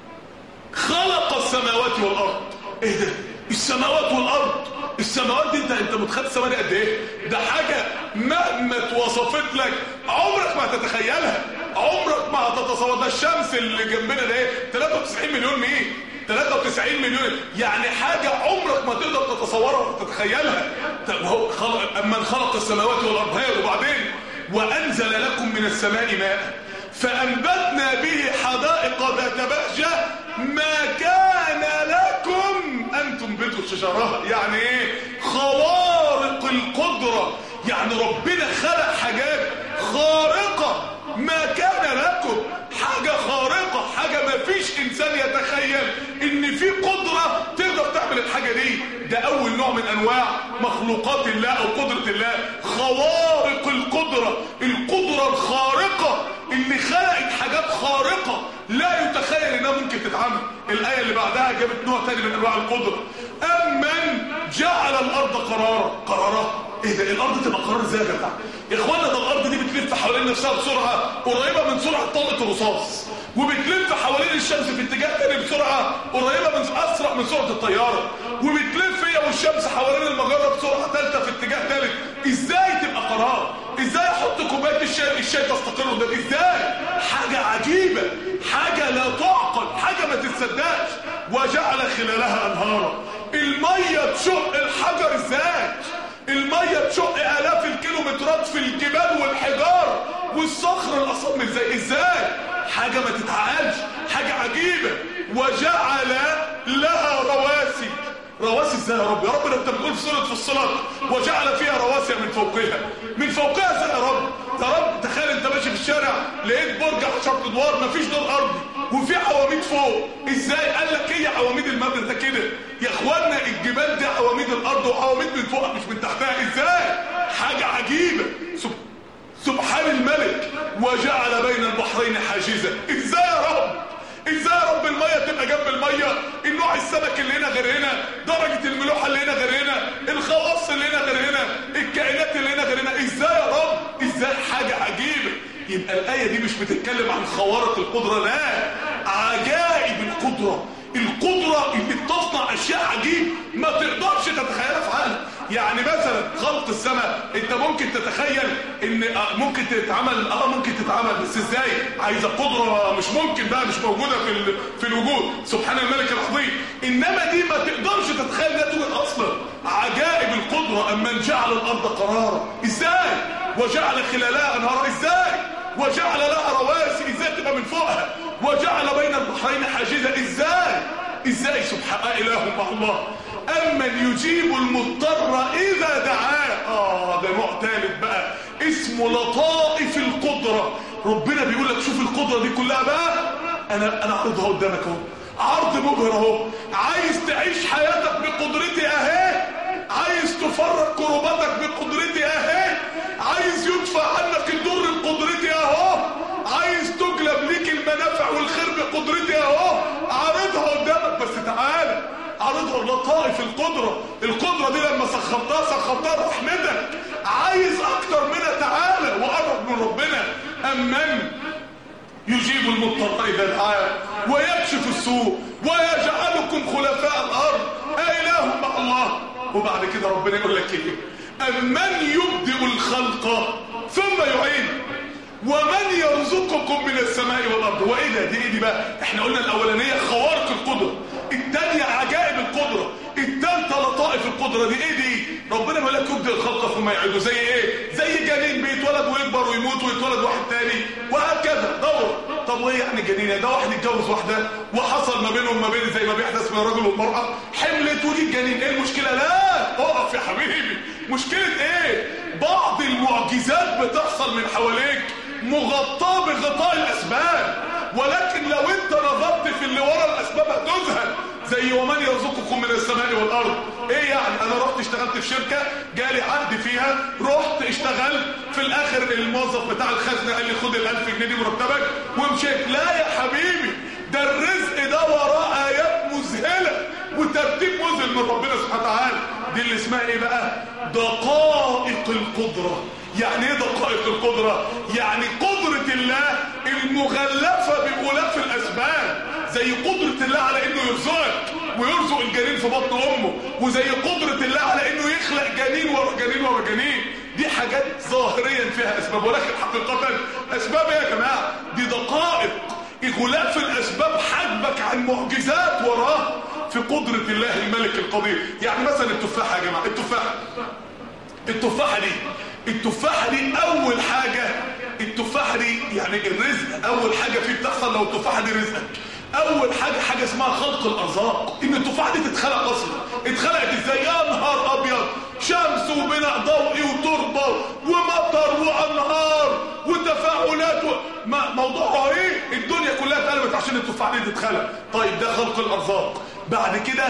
خلق السماوات والارض ايه ده السماوات والارض السماوات دي انت انت متخيل السماء دي قد ايه ده حاجه مهما اتوصفت لك عمرك ما هتتخيلها عمرك ما هتتصور ده الشمس اللي جنبنا ده ايه 93 مليون مين 93 مليون يعني حاجة عمرك ما تقدر تتصورها وتتخيلها طب هو خلق أمن خلق السماوات والأرض هي وبعدين وأنزل لكم من السماء ماء فأنبتنا به حدائق ذات بهجة ما كان لكم أن تنبتوا شجرها يعني إيه خوارق القدرة يعني ربنا خلق حاجات خارقة ما كان لكم حاجة خارقة حاجة ما فيش إنسان يتخيل إن في قدرة تقدر تعمل الحاجة دي ده أول نوع من أنواع مخلوقات الله أو قدرة الله خوارق القدرة القدرة الخارقة اللي خلقت حاجات خارقة لا يتخيل انها ممكن تتعمل الآية اللي بعدها جابت نوع تاني من انواع القدرة أمن جعل الأرض قرارا قرارا ايه ده الأرض تبقى قرار ازاي يا جدع يا اخوانا ده الأرض دي بتلف حوالين نفسها بسرعة قريبة من سرعة طلقة الرصاص وبتلف حوالين الشمس في اتجاه تاني بسرعة قريبة من أسرع من سرعة الطيارة وبتلف هي والشمس حوالين المجرة بسرعة ثالثة في اتجاه ثالث ازاي تبقى قرار ازاي احط كوبايه الشاي الشاي تستقر قدام ازاي حاجه عجيبه حاجه لا تعقل حاجه ما تتصدقش وجعل خلالها انهارا الميه تشق الحجر ازاي الميه تشق الاف الكيلومترات في الجبال والحجار والصخر الاصم ازاي ازاي حاجه ما تتعقلش حاجه عجيبه وجعل لها رواسي رواسي ازاي يا رب يا رب انت بتقول في سوره الصلاه وجعل فيها رواسي من فوقها من فوقها ازاي يا رب يا رب تخيل انت ماشي في الشارع لقيت برج 10 ادوار مفيش دور ارضي وفي عواميد فوق ازاي قال لك هي عواميد المبنى ده كده يا اخوانا الجبال دي عواميد الارض وعواميد من فوق مش من تحتها ازاي حاجه عجيبه سب... سبحان الملك وجعل بين البحرين حاجزا ازاي يا رب ازاي يا رب الميه تبقى جنب الميه النوع السمك اللي هنا غير هنا درجه الملوحه اللي هنا غير هنا الخواص اللي هنا غير هنا الكائنات اللي هنا غير هنا ازاي يا رب ازاي حاجه عجيبه يبقى الايه دي مش بتتكلم عن خوارق القدره لا عجائب القدره القدرة اللي بتصنع اشياء عجيب ما تقدرش تتخيلها في عقلك يعني مثلا خلق السماء انت ممكن تتخيل ان ممكن تتعمل اه ممكن تتعمل بس ازاي عايزه قدره مش ممكن بقى مش موجوده في في الوجود سبحان الملك العظيم انما دي ما تقدرش تتخيل انها توجد اصلا عجائب القدره امن جعل الارض قرارا ازاي وجعل خلالها انهارا ازاي وجعل لها رواسي ازاي تبقى من فوقها وجعل بين البحرين حاجزا ازاي ازاي سبحان اله مع الله امن يجيب المضطر اذا دعاه اه ده نوع ثالث بقى اسمه لطائف القدره ربنا بيقول لك شوف القدره دي كلها بقى انا انا عرضها قدامك اهو عرض مبهر اهو عايز تعيش حياتك بقدرتي اهي عايز تفرق كرباتك بقدرتي اهي عايز يدفع عنك الضر بقدرتي اهو عايز تجلب ليك المنافع والخير بقدرتي اهو عارضها قدامك بس تعالى عارضها لطائف القدرة القدرة دي لما سخرتها سخرتها رحمتك عايز اكتر منها تعالى وقرب من ربنا امن يجيب المضطر اذا دعاه ويكشف السوء ويجعلكم خلفاء الارض اله مع الله وبعد كده ربنا يقول لك ايه امن يبدئ الخلق ثم يعيد ومن يرزقكم من السماء والارض وايه ده دي ايه دي بقى احنا قلنا الاولانيه خوارق القدره الثانيه عجائب القدره الثالثه لطائف القدره دي ايه دي ربنا بيقول لك يبدأ الخلق ثم يعيده زي ايه زي جنين بيتولد ويكبر ويموت ويتولد واحد تاني وهكذا دور طب وايه يعني جنين ده واحد اتجوز واحده وحصل ما بينهم ما بين زي ما بيحدث بين الرجل والمراه حملت وليد جنين ايه المشكله لا اقف يا حبيبي مشكله ايه بعض المعجزات بتحصل من حواليك مغطاه بغطاء الاسباب ولكن لو انت نظرت في اللي ورا الاسباب هتذهل زي ومن يرزقكم من السماء والارض ايه يعني انا رحت اشتغلت في شركة جالي عقد فيها رحت اشتغلت في الاخر الموظف بتاع الخزنة قال لي خد الالف جنيه دي مرتبك ومشيت لا يا حبيبي ده الرزق ده وراه ايات مذهلة وترتيب مذهل من ربنا سبحانه وتعالى دي اللي اسمها ايه بقى دقائق القدرة يعني ايه دقائق القدرة يعني قدرة الله المغلفة بغلاف الاسباب زي قدرة الله على انه يرزقك ويرزق الجنين في بطن امه وزي قدرة الله على انه يخلق جنين ورا جنين ورا جنين دي حاجات ظاهريا فيها اسباب ولكن حقيقة اسباب ايه يا جماعة دي دقائق غلاف الاسباب حجبك عن معجزات وراه في قدرة الله الملك القدير يعني مثلا التفاحة يا جماعة التفاحة التفاحة دي التفاحة دي اول حاجة التفاحة دي يعني الرزق اول حاجة فيه بتحصل لو التفاحة دي رزقك اول حاجة حاجة اسمها خلق الارزاق ان التفاحة دي تتخلق اصلا اتخلقت ازاي يا نهار ابيض شمس وبناء ضوئي وتربة ومطر وانهار وتفاعلات و... ما موضوع رهيب الدنيا كلها اتقلبت عشان التفاحة دي تتخلق طيب ده خلق الارزاق بعد كده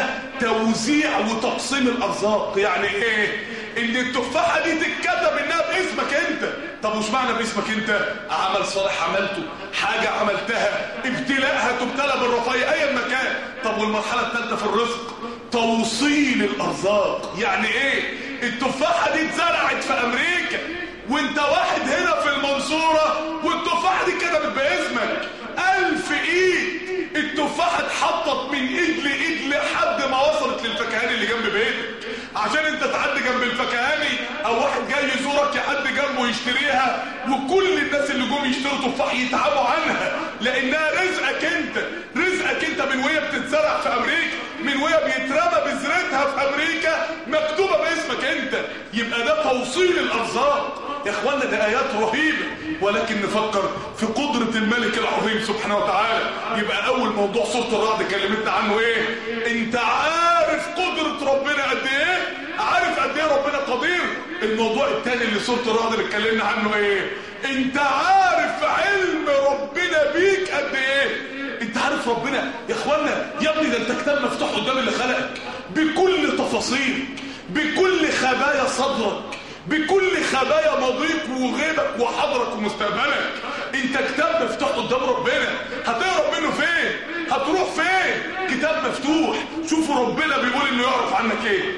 توزيع وتقسيم الارزاق يعني ايه ان التفاحة دي تتكتب انها باسمك انت طب وش معنى باسمك انت عمل صالح عملته حاجة عملتها ابتلاء هتبتلى بالرفاية ايا مكان طب والمرحلة الثالثة في الرزق توصيل الارزاق يعني ايه التفاحة دي اتزرعت في امريكا وانت واحد هنا في المنصورة والتفاحة دي كتبت باسمك الف ايد التفاحة اتحطت من ايد لايد لحد ما وصلت للفكهاني اللي جنب بيتك عشان انت تعدي جنب الفكهاني او واحد جاي يزورك يعدي جنبه يشتريها وكل الناس اللي جم يشتروا تفاح يتعبوا عنها لانها رزقك انت رزقك انت من وهي بتتزرع في امريكا من وهي بيترمى بذرتها في امريكا مكتوبة باسمك انت يبقى ده توصيل الارزاق يا اخوانا ده ايات رهيبة ولكن نفكر في قدرة الملك العظيم سبحانه وتعالى يبقى اول موضوع سورة الرعد كلمتنا عنه ايه انت عارف قدرة ربنا قد ايه عارف قد ايه ربنا قدير الموضوع الثاني اللي سورة الرعد اللي اتكلمنا عنه ايه انت عارف علم ربنا بيك قد ايه انت عارف ربنا يا اخوانا يا ابني ده انت كتاب مفتوح قدام اللي خلقك بكل تفاصيل بكل خبايا صدرك بكل خبايا ماضيك وغيبك وحضرك ومستقبلك انت كتاب مفتوح قدام ربنا هتهرب منه فين هتروح فين كتاب مفتوح شوفوا ربنا بيقول انه يعرف عنك ايه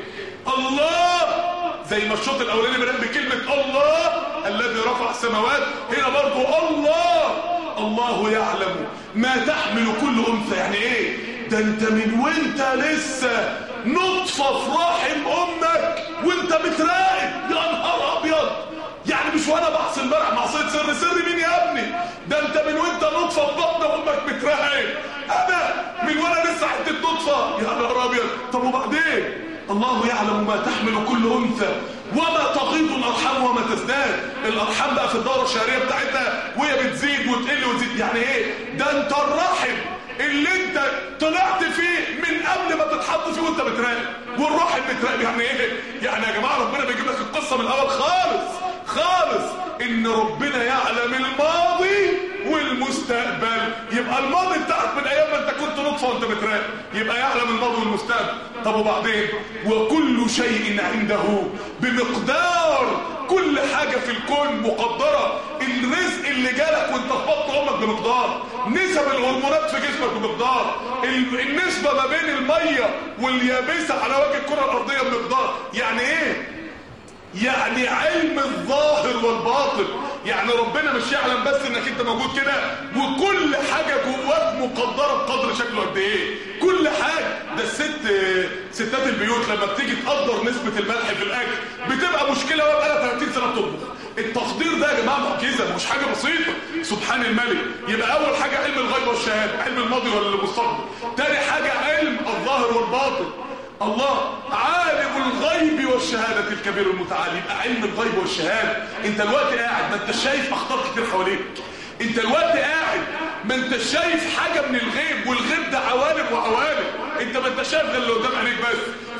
الله زي ما الشوط الاولاني بدأ بكلمة الله الذي رفع السماوات هنا برضو الله الله يعلم ما تحمل كل انثى يعني ايه ده انت من وانت لسه نطفة في رحم امك وانت بتراقب يا نهار ابيض يعني مش وانا بعصي امبارح معصيه سر سر مين يا ابني ده انت من وانت نطفه في بطن امك بتراقب انا من وانا لسه حته نطفه يا نهار ابيض طب وبعدين الله يعلم ما تحمل كل انثى وما تغيض الارحام وما تزداد الارحام بقى في الدوره الشهريه بتاعتها وهي بتزيد وتقل وتزيد يعني ايه ده انت الرحم اللي انت طلعت فيه من قبل ما تتحط فيه وانت بتراقب والرحم بتراقب يعني ايه يعني يا جماعه ربنا بيجيب لك القصه من الاول خالص خالص ان ربنا يعلم الماضي والمستقبل يبقى الماضي بتاعك من ايام ما انت كنت نطفه وانت بتراقب يبقى يعلم الماضي والمستقبل طب وبعدين وكل شيء عنده بمقدار كل حاجة في الكون مقدرة الرزق اللي جالك وانت في بطن امك بمقدار نسب الهرمونات في جسمك بمقدار النسبة ما بين المية واليابسة على وجه الكرة الارضية بمقدار يعني ايه يعني علم الظاهر والباطن يعني ربنا مش يعلم بس انك انت موجود كده وكل حاجة جواك مقدرة بقدر شكله قد ايه كل حاجة ده الست ستات البيوت لما بتيجي تقدر نسبة الملح في الاكل بتبقى مشكلة وهي بقالها 30 سنة بتطبخ التقدير ده يا جماعة معجزة مش حاجة بسيطة سبحان الملك يبقى اول حاجة علم الغيب والشهادة علم الماضي والمستقبل تاني حاجة علم الظاهر والباطن الله عالم الغيب والشهادة في الكبير المتعال يبقى علم الغيب والشهاده انت الوقت قاعد ما انت شايف اخطار كتير حواليك انت الوقت قاعد ما انت شايف حاجه من الغيب والغيب ده عوالم وعوالم انت ما انت شايف غير اللي قدام عينيك بس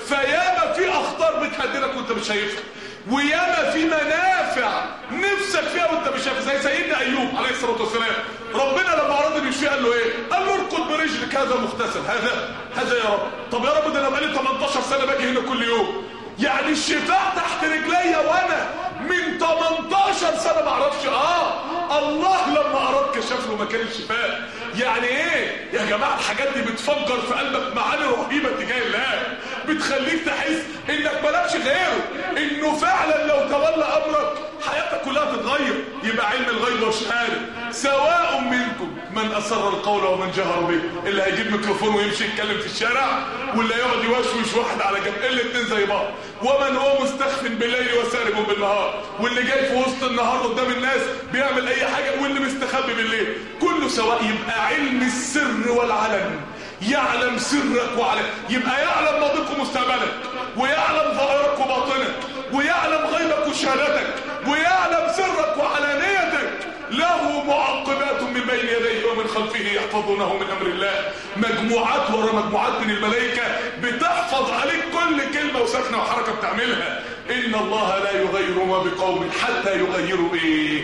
فياما في اخطار بتهددك وانت مش شايفها وياما في منافع نفسك فيها وانت مش شايف زي سيدنا ايوب عليه الصلاه والسلام ربنا لما اراد ان يشفيه قال له ايه قال له اركض برجلك هذا مغتسل هذا هذا يا رب طب يا رب ده انا بقالي 18 سنه باجي هنا كل يوم يعني الشفاء تحت رجليا وانا من 18 سنه ما اعرفش اه الله لما اراد كشف له مكان الشفاء يعني ايه يا جماعه الحاجات دي بتفجر في قلبك معاني رهيبه تجاه الله بتخليك تحس انك مالكش غيره انه فعلا لو تولى امرك حياتك كلها تتغير يبقى علم الغيب والشهاده سواء منكم من اسر القول ومن جهر به اللي هيجيب ميكروفون ويمشي يتكلم في الشارع واللي يقعد يوشوش واحد على جنب الاثنين زي بعض ومن هو مستخف بالليل وسارب بالنهار واللي جاي في وسط النهار قدام الناس بيعمل اي حاجه واللي مستخبي بالليل كله سواء يبقى علم السر والعلن يعلم سرك وعلن يبقى يعلم ماضيك ومستقبلك ويعلم ظاهرك وباطنك ويعلم غيبك وشهادتك ويعلم سرك وعلانيتك له معقبات من بين يديه ومن خلفه يحفظونه من امر الله مجموعات ورا مجموعات من الملائكه بتحفظ عليك كل كلمه وسكنه وحركه بتعملها ان الله لا يغير ما بقوم حتى يغيروا ايه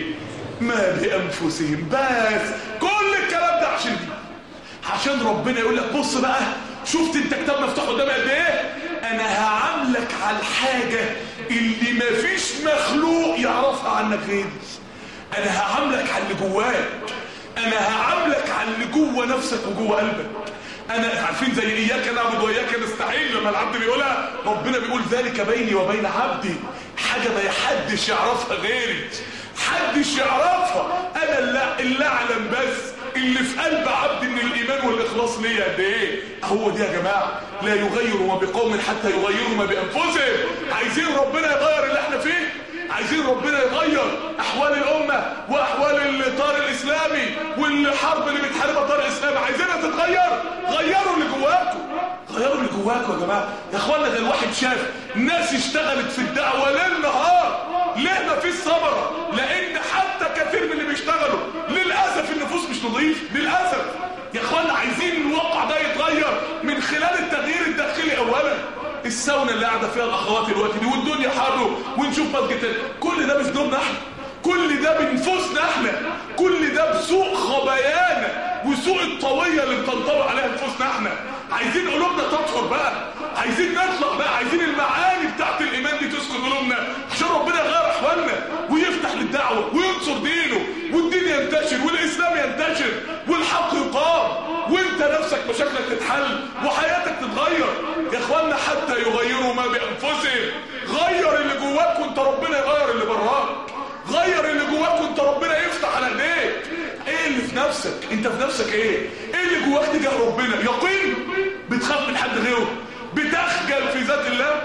ما بانفسهم بس كل الكلام ده عشان دي عشان ربنا يقول لك بص بقى شفت انت كتاب مفتوح قدامي قد ايه انا هعاملك على الحاجه اللي مفيش مخلوق يعرفها عنك غيري انا هعاملك على اللي جواك انا هعاملك على اللي جوه نفسك وجوه قلبك انا عارفين زي اياك نعبد واياك نستعين لما العبد بيقولها ربنا بيقول ذلك بيني وبين عبدي حاجه ما حدش يعرفها غيري حدش يعرفها انا اللي, اللي اعلم بس اللي في قلب عبد من الايمان والاخلاص ليا قد ايه هو دي يا جماعه لا يغير ما بقوم حتى يغيروا ما بانفسهم عايزين ربنا يغير اللي احنا فيه عايزين ربنا يغير احوال الامه واحوال الطار الاسلامي والحرب اللي بتحاربها الطار الاسلامي عايزينها تتغير غيروا اللي جواكم غيروا اللي جواكم يا جماعه يا اخوانا ده الواحد شاف ناس اشتغلت في الدعوه ليل نهار ليه ما فيش ثمره لان حتى كثير من اللي بيشتغلوا للاسف النفوس مش نظيف للاسف يا اخوانا عايزين الواقع ده يتغير من خلال التغيير الداخلي اولا الساونا اللي قاعده فيها الاخوات دلوقتي دي والدنيا حر ونشوف مسجد تاني كل ده مش دورنا احنا كل ده بنفوسنا احنا كل ده بسوء خبايانا وسوء الطويه اللي بتنطبق عليها نفوسنا احنا عايزين قلوبنا تطهر بقى عايزين نطلع بقى عايزين المعاني بتاعت الايمان دي تسكن قلوبنا عشان ربنا يغير احوالنا ويفتح للدعوه وينصر دينه والدين ينتشر والاسلام ينتشر والحق يقام وانت نفسك مشاكلك تتحل وحياتك تتغير يا اخوانا حتى يغيروا ما بانفسهم غير اللي جواك وانت ربنا يغير اللي براك غير اللي جواك وانت ربنا يفتح على ايديك ايه اللي في نفسك انت في نفسك ايه ايه اللي جواك تجاه ربنا يقين بتخاف من حد غيره بتخجل في ذات الله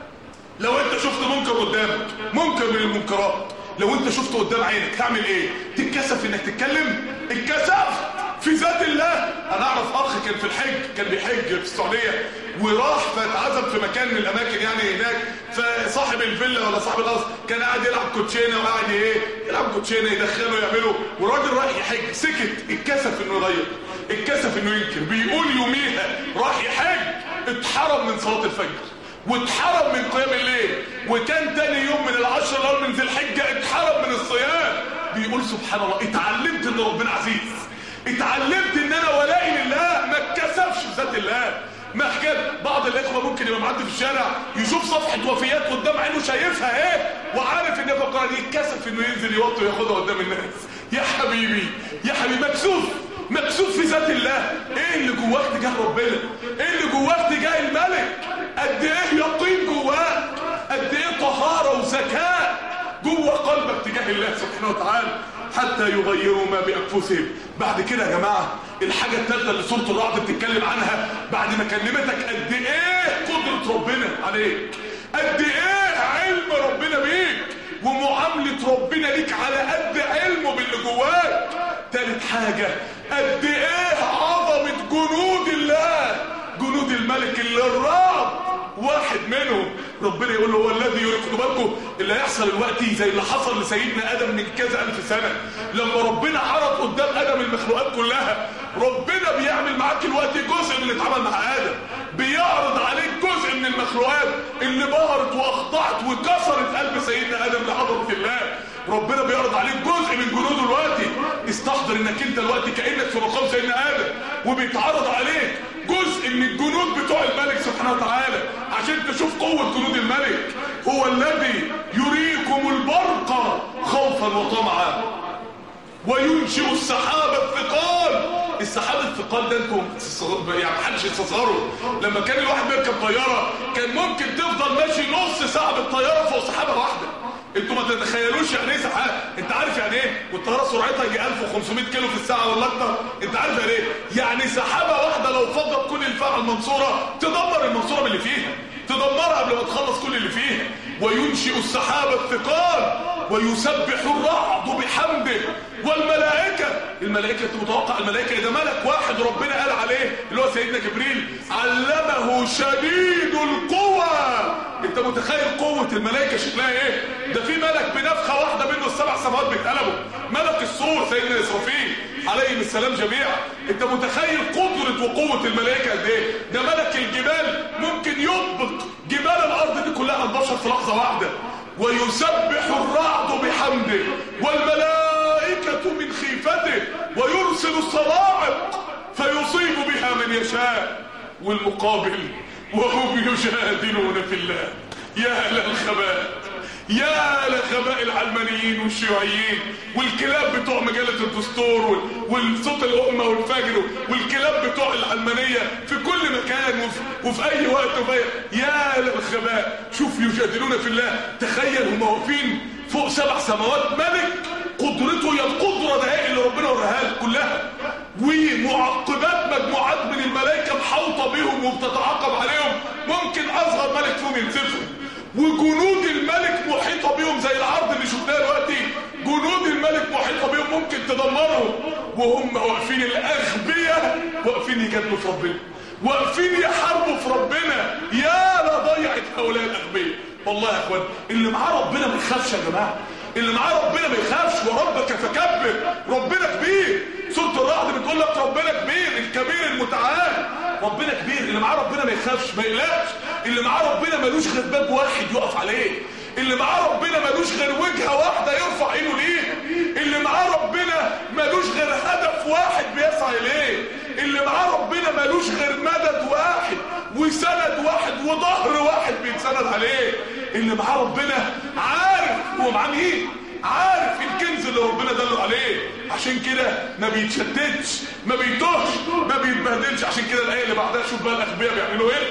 لو انت شفت منكر قدامك منكر من المنكرات لو انت شفته قدام عينك تعمل ايه تتكسف انك تتكلم اتكسفت في ذات الله انا اعرف اخ كان في الحج كان بيحج في السعوديه وراح فاتعزم في مكان من الاماكن يعني هناك فصاحب الفيلا ولا صاحب القصر كان قاعد يلعب كوتشينه وقاعد ايه يلعب كوتشينه يدخله يعمله وراجل رايح يحج سكت اتكسف انه يغير اتكسف انه ينكر بيقول يوميها راح يحج اتحرم من صلاه الفجر واتحرم من قيام الليل وكان تاني يوم من العشر الاول من ذي الحجه اتحرم من الصيام بيقول سبحان الله اتعلمت ان ربنا عزيز اتعلمت ان انا ولائي لله ما اتكسفش في ذات الله ما حكايه بعض الاخوه ممكن يبقى معدي في الشارع يشوف صفحه وفيات قدام عينه شايفها ايه وعارف ان في القران يتكسف انه ينزل يوطي وياخدها قدام الناس يا حبيبي يا حبيبي مكسوف مكسوف في ذات الله ايه اللي جواك تجاه ربنا ايه اللي جواك تجاه الملك قد ايه يقين جواك قد ايه طهاره وذكاء جوه قلبك تجاه الله سبحانه وتعالى حتى يغيروا ما بانفسهم بعد كده يا جماعه الحاجه الثالثه اللي سوره الرعد بتتكلم عنها بعد ما كلمتك قد ايه قدره ربنا عليك قد ايه علم ربنا بيك ومعامله ربنا ليك على قد علمه باللي جواك ثالث حاجه قد ايه عظمه جنود الله جنود الملك اللي الرعب واحد منهم ربنا يقول له هو الذي يريكم بالكم اللي هيحصل دلوقتي زي اللي حصل لسيدنا ادم من كذا الف سنه لما ربنا عرض قدام ادم المخلوقات كلها ربنا بيعمل معاك الوقت جزء من اللي اتعمل مع ادم بيعرض عليك جزء من المخلوقات اللي بهرت واخضعت وكسرت قلب سيدنا ادم لحضره الله ربنا بيعرض عليك جزء من جنوده دلوقتي استحضر انك انت دلوقتي كانك في مقام سيدنا ادم وبيتعرض عليك جزء من الجنود بتوع الملك سبحانه وتعالى عشان تشوف قوة جنود الملك هو الذي يريكم البرق خوفا وطمعا وينشئ السحاب الثقال السحاب الثقال ده انتم يعني محدش يستصغره لما كان الواحد بيركب طياره كان ممكن تفضل ماشي نص ساعه بالطياره فوق سحابه واحده انتوا ما تتخيلوش يعني ايه سحاب انت عارف يعني ايه والطياره سرعتها يجي 1500 كيلو في الساعه ولا اكتر انت عارف يعني ايه يعني سحابه واحده لو فضت كل الفاء على المنصوره تدمر المنصوره من اللي فيها تدمرها قبل ما تخلص كل اللي فيها وينشئ السحاب الثقال ويسبح الرعد بحمده والملائكة الملائكة متوقع الملائكة ده ملك واحد ربنا قال عليه اللي هو سيدنا جبريل علمه شديد القوى انت متخيل قوة الملائكة شكلها ايه ده في ملك بنفخة واحدة منه السبع سماوات بيتقلبوا ملك الصور سيدنا اسرافيل عليهم السلام جميعا انت متخيل قدرة وقوة الملائكة قد ايه ده ملك الجبال ممكن يطبق جبال الارض دي كلها البشر في لحظة واحدة ويسبح الرعد بحمده والملائكة من خيفته ويرسل الصواعق فيصيب بها من يشاء والمقابل وهم يجادلون في الله يا للخباء يا لخباء العلمانيين والشيوعيين والكلاب بتوع مجلة الدستور والصوت الأمة والفجر والكلاب بتوع العلمانية في كل مكان وفي, وفي أي وقت وفي يا للخباء شوف يجادلون في الله تخيل هم واقفين فوق سبع سماوات ملك قدرته هي القدرة ده اللي ربنا وراها لك كلها ومعقبات مجموعات من الملائكة محاوطة بيهم وبتتعاقب عليهم ممكن أصغر ملك فيهم ينسفهم وجنود الملك محيطة بيهم زي العرض اللي شفناه دلوقتي جنود الملك محيطة بيهم ممكن تدمرهم وهم واقفين الأغبياء واقفين يجادلوا في ربنا واقفين يحاربوا في ربنا يا لا ضيعت هؤلاء الأغبياء والله يا اخوان اللي معاه ربنا ما يخافش يا جماعه اللي معاه ربنا ما يخافش وربك فكبر ربنا كبير سوره الرعد بتقول لك ربنا كبير الكبير المتعال ربنا كبير اللي معاه ربنا ما يخافش ما يقلقش اللي معاه ربنا ملوش غير باب واحد يقف عليه اللي معاه ربنا ملوش غير وجهه واحده يرفع عينه ليه اللي معاه ربنا ملوش غير هدف واحد بيسعى اليه اللي معاه ربنا ملوش غير مدد واحد وسند واحد وظهر واحد بيتسند عليه اللي معاه ربنا عارف هو معاه مين عارف الكنز اللي ربنا دله عليه عشان كده ما بيتشتتش ما بيتوهش ما بيتبهدلش عشان كده الايه اللي بعدها شوف بقى الاغبياء بيعملوا ايه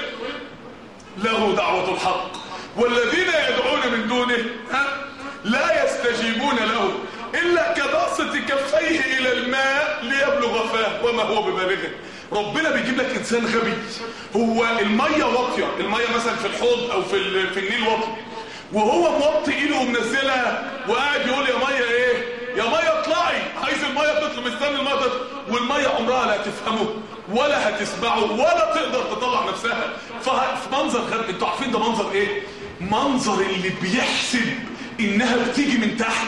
له دعوه الحق والذين يدعون من دونه ها لا يستجيبون له الا كباسط كفيه الى الماء ليبلغ فاه وما هو ببالغه ربنا بيجيب لك انسان غبي هو الميه واطيه الميه مثلا في الحوض او في في النيل واطي وهو موطي ايده ومنزلها وقاعد يقول يا ميه ايه يا ميه اطلعي عايز الميه تطلع مستني الميه تطلع والميه عمرها لا تفهمه ولا هتسمعه ولا تقدر تطلع نفسها ففي منظر غرب انتوا عارفين ده منظر ايه منظر اللي بيحسب انها بتيجي من تحت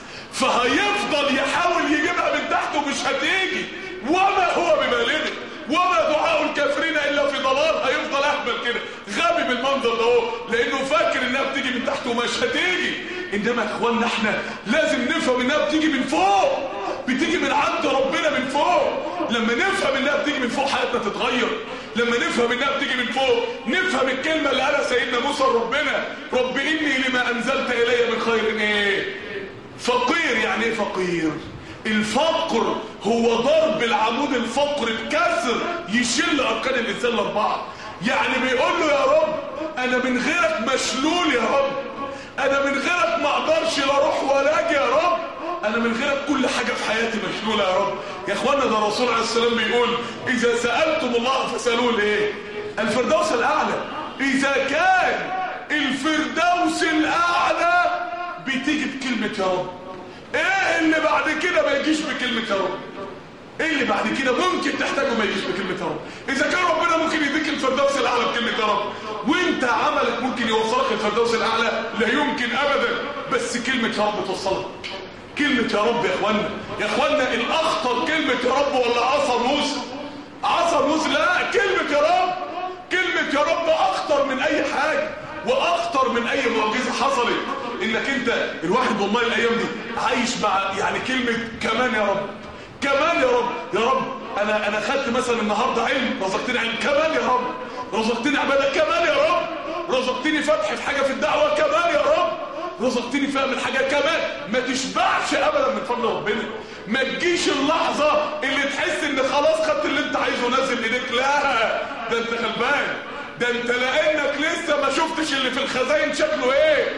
فهيفضل يحاول يجيبها من تحت ومش هتيجي وما هو ببالغه وما دعاء الكافرين الا في ضلال هيفضل اهبل كده غبي بالمنظر ده اهو لانه فاكر انها بتيجي من تحت ومش هتيجي انما يا اخواننا احنا لازم نفهم انها بتيجي من فوق بتيجي من عند ربنا من فوق لما نفهم انها بتيجي من فوق حياتنا تتغير لما نفهم انها بتيجي من فوق نفهم الكلمه اللي قالها سيدنا موسى ربنا رب اني لما انزلت الي من خير ايه فقير يعني ايه فقير الفقر هو ضرب العمود الفقري بكسر يشل اركان الانسان الاربعه يعني بيقول له يا رب انا من غيرك مشلول يا رب انا من غيرك ما اقدرش لا اروح ولا اجي يا رب انا من غيرك كل حاجه في حياتي مشلوله يا رب يا اخوانا ده الرسول عليه السلام بيقول اذا سالتم الله فاسالوه الايه الفردوس الاعلى اذا كان الفردوس الاعلى بتيجي بكلمه يا رب ايه اللي بعد كده ما يجيش بكلمة يا رب ايه اللي بعد كده ممكن تحتاجه ما يجيش بكلمه يا رب اذا كان ربنا ممكن يديك الفردوس الاعلى بكلمه يا رب وانت عملك ممكن يوصلك الفردوس الاعلى لا يمكن ابدا بس كلمه يا رب توصلك كلمه يا رب يا اخوانا يا اخوانا الاخطر كلمه يا رب ولا عصا موسى عصا موسى لا كلمه يا رب كلمه يا رب اخطر من اي حاجه واخطر من اي معجزه حصلت انك انت الواحد والله الايام دي عايش مع يعني كلمه كمان يا رب كمان يا رب يا رب انا انا خدت مثلا النهارده علم رزقتني علم كمان يا رب رزقتني عباده كمان يا رب رزقتني فتح في حاجه في الدعوه كمان يا رب رزقتني فهم الحاجه كمان ما تشبعش ابدا من فضل ربنا ما تجيش اللحظه اللي تحس ان خلاص خدت اللي انت عايزه نازل ايديك لا ده انت غلبان ده انت لانك لسه ما شفتش اللي في الخزاين شكله ايه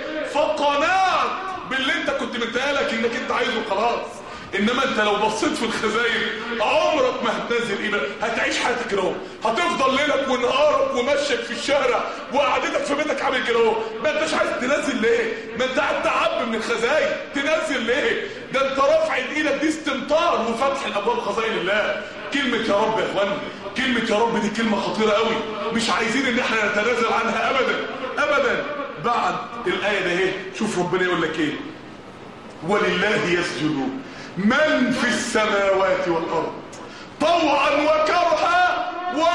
فقنعت باللي انت كنت متهيألك انك انت عايزه خلاص انما انت لو بصيت في الخزاين عمرك ما هتنزل ايه هتعيش حياتك كده هتفضل ليلك ونهارك ومشيك في الشارع وقعدتك في بيتك عامل كده اهو ما انتش عايز تنزل ليه ما انت قاعد تعبي من الخزاين تنزل ليه ده انت رافع ايدك دي استمطار وفتح الابواب خزاين الله كلمة يا رب يا اخوانا كلمة يا رب دي كلمة خطيرة قوي مش عايزين ان احنا نتنازل عنها ابدا ابدا بعد الايه ده اهي شوف ربنا يقول لك ايه ولله يسجد من في السماوات والارض طوعا وكرها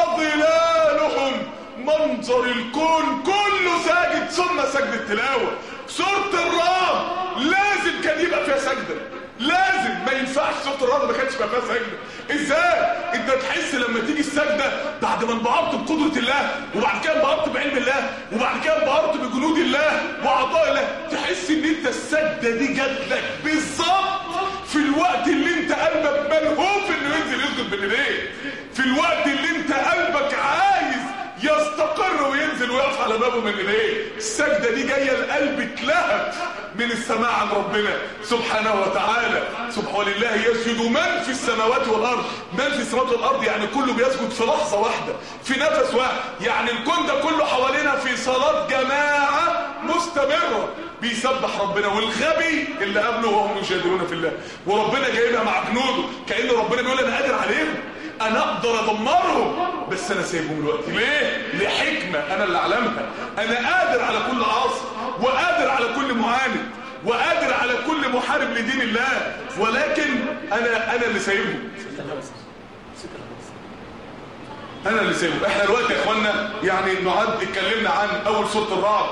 وظلالهم منظر الكون كله ساجد ثم سجد التلاوه سوره الرعد لازم كان يبقى فيها سجده لازم ما ينفعش سوره الرعد ما كانش يبقى فيها سجده ازاي انت تحس لما تيجي السجده بعد ما انبهرت بقدره الله وبعد كده انبهرت بعلم الله وبعد كده انبهرت بجنود الله وعطاء الله تحس ان انت السجده دي جات لك بالظبط في الوقت اللي انت قلبك ملهوف انه ينزل يسجد بين ايديه في الوقت اللي انت قلبك عايز يستقر وينزل ويقف على بابه من ايديه السجده دي جايه القلب اتلهب من السماع عن ربنا سبحانه وتعالى سبحانه ولله يسجد من في السماوات والارض من في السماوات والارض يعني كله بيسجد في لحظه واحده في نفس واحد يعني الكون ده كله حوالينا في صلاه جماعه مستمره بيسبح ربنا والغبي اللي قبله وهم يجادلون في الله وربنا جايبها مع جنوده كأن ربنا بيقول انا قادر عليهم انا اقدر ادمرهم بس انا سايبهم دلوقتي ليه لحكمه انا اللي اعلمها انا قادر على كل عاصي وقادر على كل معاند وقادر على كل محارب لدين الله ولكن انا انا اللي سايبهم انا اللي سايبهم احنا دلوقتي يا اخوانا يعني نعد اتكلمنا عن اول سوره الرعد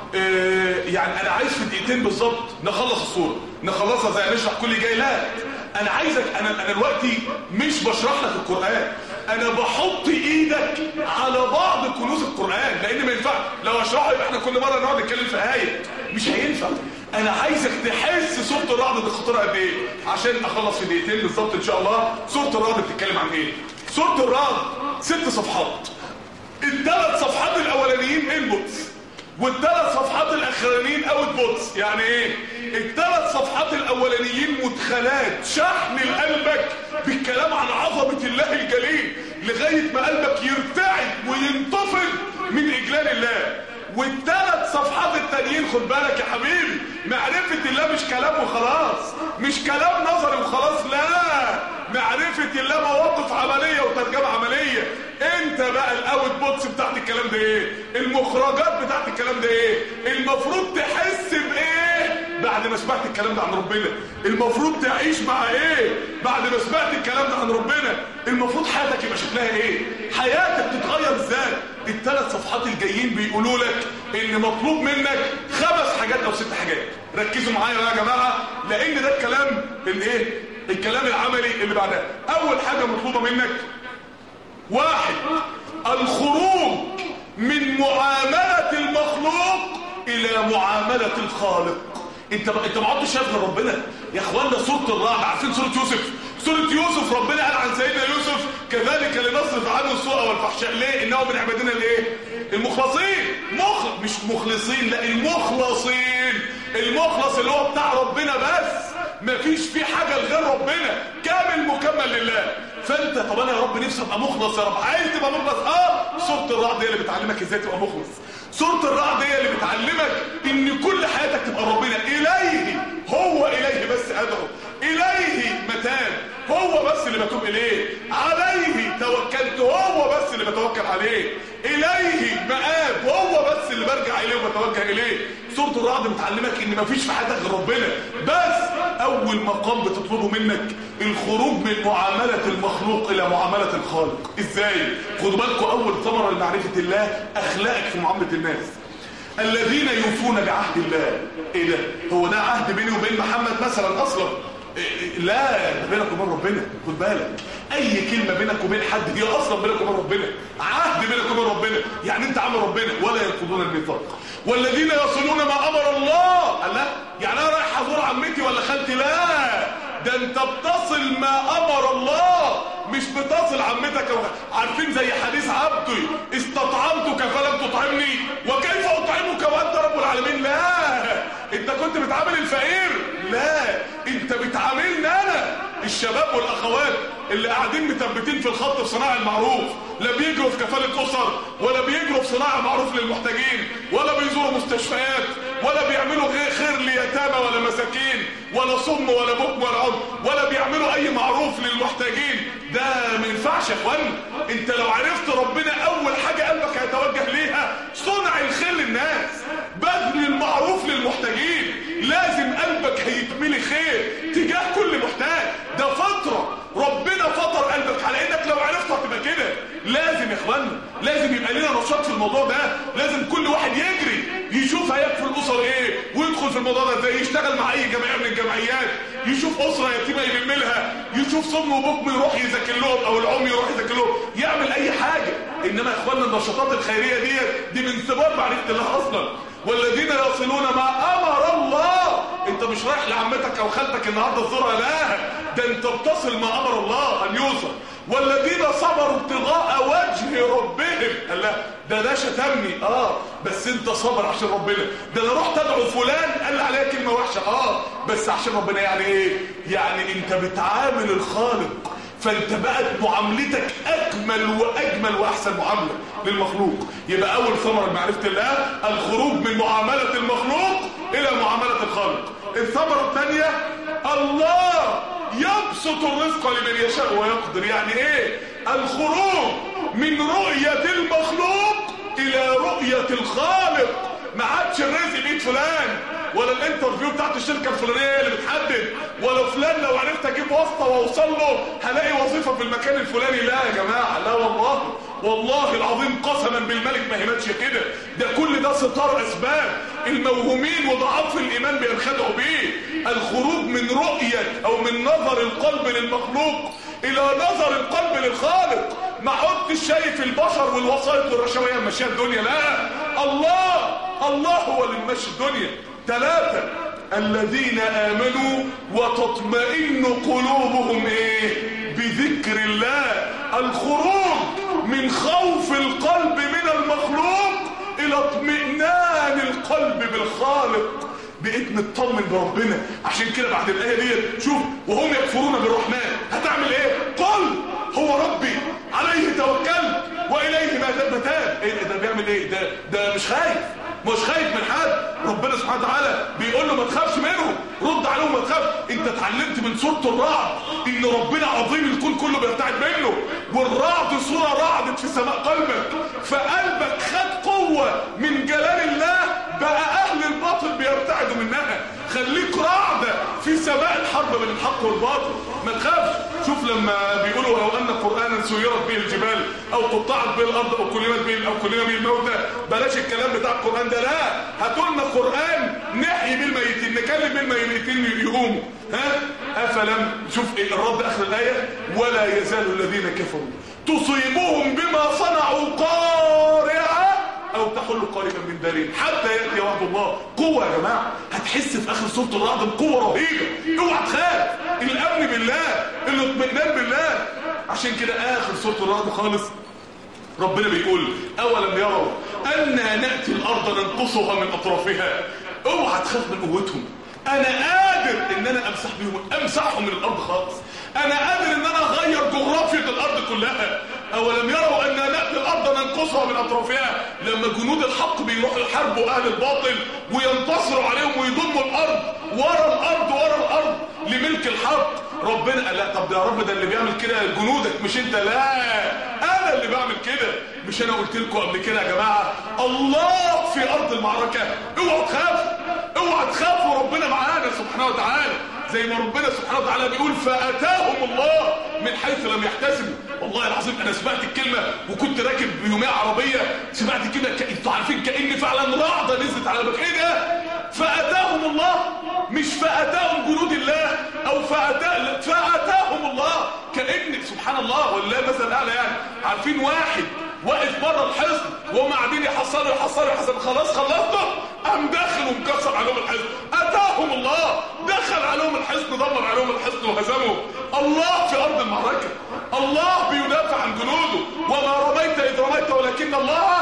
اه يعني انا عايز في دقيقتين بالظبط نخلص الصوره نخلصها زي نشرح كل جاي لا انا عايزك انا انا دلوقتي مش بشرح لك القران انا بحط ايدك على بعض كنوز القران لان ما ينفعش لو اشرحه يبقى احنا كل مره نقعد نتكلم في ايه مش هينفع انا عايزك تحس سوره الرعد دي خطيره قد ايه عشان اخلص في دقيقتين بالظبط ان شاء الله سوره الرعد بتتكلم عن ايه سوره الرعد ست صفحات الثلاث صفحات الاولانيين انبوتس والثلاث صفحات الاخرانيين اوت بوتس يعني ايه الثلاث صفحات الاولانيين مدخلات شحن لقلبك بالكلام عن عظمه الله الجليل لغايه ما قلبك يرتعد وينتفض من اجلال الله والثلاث صفحات التانيين خد بالك يا حبيبي معرفة الله مش كلام وخلاص مش كلام نظري وخلاص لا معرفة الله مواقف عملية وترجمة عملية انت بقى الاوت بوتس بتاعت الكلام ده ايه المخرجات بتاعت الكلام ده ايه المفروض تحس بايه بعد ما سمعت الكلام ده عن ربنا المفروض تعيش مع ايه بعد ما سمعت الكلام ده عن ربنا المفروض حياتك يبقى شكلها ايه حياتك تتغير ازاي الثلاث صفحات الجايين بيقولوا لك ان مطلوب منك خمس حاجات او ست حاجات ركزوا معايا بقى يا جماعه لان ده الكلام الايه الكلام العملي اللي بعدها اول حاجه مطلوبه منك واحد الخروج من معامله المخلوق الى معامله الخالق انت انت ما عدتش شايف ربنا يا اخوانا سوره الرعد عارفين سوره يوسف سوره يوسف ربنا قال عن سيدنا يوسف كذلك لنصرف عنه السوء والفحشاء ليه انه من عبادنا الايه المخلصين مخ مش مخلصين لا المخلصين المخلص اللي هو بتاع ربنا بس مفيش فيه حاجه لغير ربنا كامل مكمل لله فانت طب انا يا رب نفسي ابقى مخلص يا رب عايز تبقى مخلص اه سوره الرعد هي اللي بتعلمك ازاي تبقى مخلص سوره الرعد هي اللي بتعلمك ان كل حياتك تبقى ربنا اليه هو اليه بس ادعو اليه متاب هو بس اللي بتوب اليه بتوجه عليه اليه مآب هو بس اللي برجع اليه وبتوجه اليه سوره الرعد بتعلمك ان مفيش في حياتك غير ربنا بس اول مقام بتطلبه منك الخروج من معامله المخلوق الى معامله الخالق ازاي خدوا بالكم اول ثمره لمعرفه الله اخلاقك في معامله الناس الذين يوفون بعهد الله ايه ده هو ده عهد بيني وبين محمد مثلا اصلا إيه لا ده بينك وبين ربنا خد بالك اي كلمه بينك وبين حد هي اصلا بينك وبين ربنا عهد بينك وبين ربنا يعني انت عامل ربنا ولا ينقضون الميثاق والذين يصلون ما امر الله الله يعني انا رايح ازور عمتي ولا خالتي لا ده انت بتصل ما امر الله مش بتصل عمتك و... عارفين زي حديث عبدي استطعمتك فلم تطعمني وكيف اطعمك وانت رب العالمين لا انت كنت بتعامل الفقير لا انت بتعاملني انا الشباب والاخوات اللي قاعدين مثبتين في الخط في صناعه المعروف لا بيجروا في كفاله اسر ولا بيجروا في صناعه معروف للمحتاجين ولا بيزوروا مستشفيات ولا بيعملوا خير ليتامى ولا مساكين ولا صم ولا بكم ولا عم ولا بيعملوا اي معروف للمحتاجين ده ما ينفعش يا اخوانا انت لو عرفت ربنا اول حاجه قلبك هيتوجه ليها صنع الخير للناس بذل المعروف للمحتاجين لازم قلبك هيتملي خير تجاه كل محتاج ده فتره ربنا فطر قلبك على انك لو عرفت هتبقى كده لازم يا اخوانا لازم يبقى لنا نشاط في الموضوع ده لازم كل واحد يجري يشوف هيكفي الاسر ايه ويدخل في الموضوع ده ازاي يشتغل مع اي جمعيه من الجمعيات يشوف اسره يتيمه يلم لها يشوف صم وبكم يروح يذاكر لهم او العمي يروح يذاكر لهم يعمل اي حاجه انما يا اخوانا النشاطات الخيريه دي دي من سبب معرفه الله اصلا والذين يصلون ما امر الله انت مش رايح لعمتك او خالتك النهارده تزورها لا ده انت بتصل ما امر الله ان يوصل والذين صبروا ابتغاء وجه ربهم قال لا ده ده شتمني اه بس انت صبر عشان ربنا ده انا رحت ادعو فلان قال لي عليا كلمه وحشه اه بس عشان ربنا يعني ايه يعني انت بتعامل الخالق فانت بقت معاملتك اجمل واجمل واحسن معامله للمخلوق يبقى اول ثمره لمعرفه الله الخروج من معامله المخلوق الى معامله الخالق الثمره الثانيه الله يبسط الرزق لمن يشاء ويقدر يعني ايه الخروج من رؤيه المخلوق الى رؤيه الخالق ما عادش الرزق بيد فلان ولا الانترفيو بتاعت الشركه الفلانيه اللي بتحدد ولا فلان لو عرفت اجيب واسطه واوصل له هلاقي وظيفه في المكان الفلاني لا يا جماعه لا والله والله العظيم قسما بالملك ما هي ماشيه كده ده كل ده ستار اسباب الموهومين وضعاف الايمان بينخدعوا بيه الخروج من رؤيه او من نظر القلب للمخلوق الى نظر القلب للخالق ما عدتش شايف البشر والوسائط والرشاويه ماشيه الدنيا لا الله الله هو اللي ماشي الدنيا ثلاثة الذين آمنوا وتطمئن قلوبهم ايه بذكر الله الخروج من خوف القلب من المخلوق الى اطمئنان القلب بالخالق بقيت مطمن بربنا عشان كده بعد الايه دي شوف وهم يكفرون بالرحمن هتعمل ايه قل هو ربي عليه توكلت واليه ما متاب ايه ده بيعمل ايه ده ده مش خايف مش خايف من حد ربنا سبحانه وتعالى بيقول له ما تخافش منهم رد عليهم ما تخافش انت اتعلمت من سوره الرعد ان ربنا عظيم الكون كله بيرتعد منه والرعد صوره رعدت في سماء قلبك فقلبك خد قوه من جلال الله بقى اهل الباطل بيرتعدوا منها خليك رعدة في سماء الحرب بين الحق والباطل ما تخافش شوف لما بيقولوا لو ان قرانا سيرت به الجبال او قطعت به الارض او كلمت به او كلمه به الموتى بلاش الكلام بتاع القران ده لا هاتوا لنا قران نحيي بيه الميتين نكلم بيه الميتين يقوموا ها افلم شوف ايه الرد اخر الايه ولا يزال الذين كفروا تصيبهم بما صنعوا قارعه او تحل قريبا من دارهم حتى ياتي وعد الله قوه يا جماعه هتحس في اخر سوره الرعد بقوه رهيبه اوعى تخاف الامن بالله الاطمئنان بالله عشان كده اخر سوره الرعد خالص ربنا بيقول اولم يروا انا ناتي الارض ننقصها من اطرافها اوعى تخاف من قوتهم انا قادر ان انا امسح بيهم امسحهم من الارض خالص انا قادر ان انا اغير جغرافيا الارض كلها اولم يروا ان ناتي الارض ننقصها من اطرافها لما جنود الحق بيروحوا يحاربوا اهل الباطل وينتصروا عليهم ويضموا الارض ورا الارض ورا الارض لملك الحق ربنا لا طب ده يا رب ده اللي بيعمل كده جنودك مش انت لا انا اللي بعمل كده مش انا قلت لكم قبل كده يا جماعه الله في ارض المعركه اوعوا تخافوا اوعوا تخافوا ربنا معانا سبحانه وتعالى زي ما ربنا سبحانه وتعالى بيقول فاتاهم الله من حيث لم يحتسبوا والله العظيم انا سمعت الكلمه وكنت راكب بيوميه عربيه سمعت الكلمه ك... انتوا عارفين كان فعلا رعده نزلت على بالك ايه ده فاتاهم الله مش فاتاهم جنود الله او فأتا... فاتاهم الله كان سبحان الله والله مثلا اعلى يعني عارفين واحد واقف بره الحصن وهم قاعدين يحصلوا يحصلوا يحصلوا خلاص خلصتوا قام داخل ومكسر عليهم الحصن اتاهم الله دخل عليهم الحصن دمر عليهم الحصن وهزمهم الله في ارض المعركه الله بيدافع عن جنوده وما رميت اذ رميت ولكن الله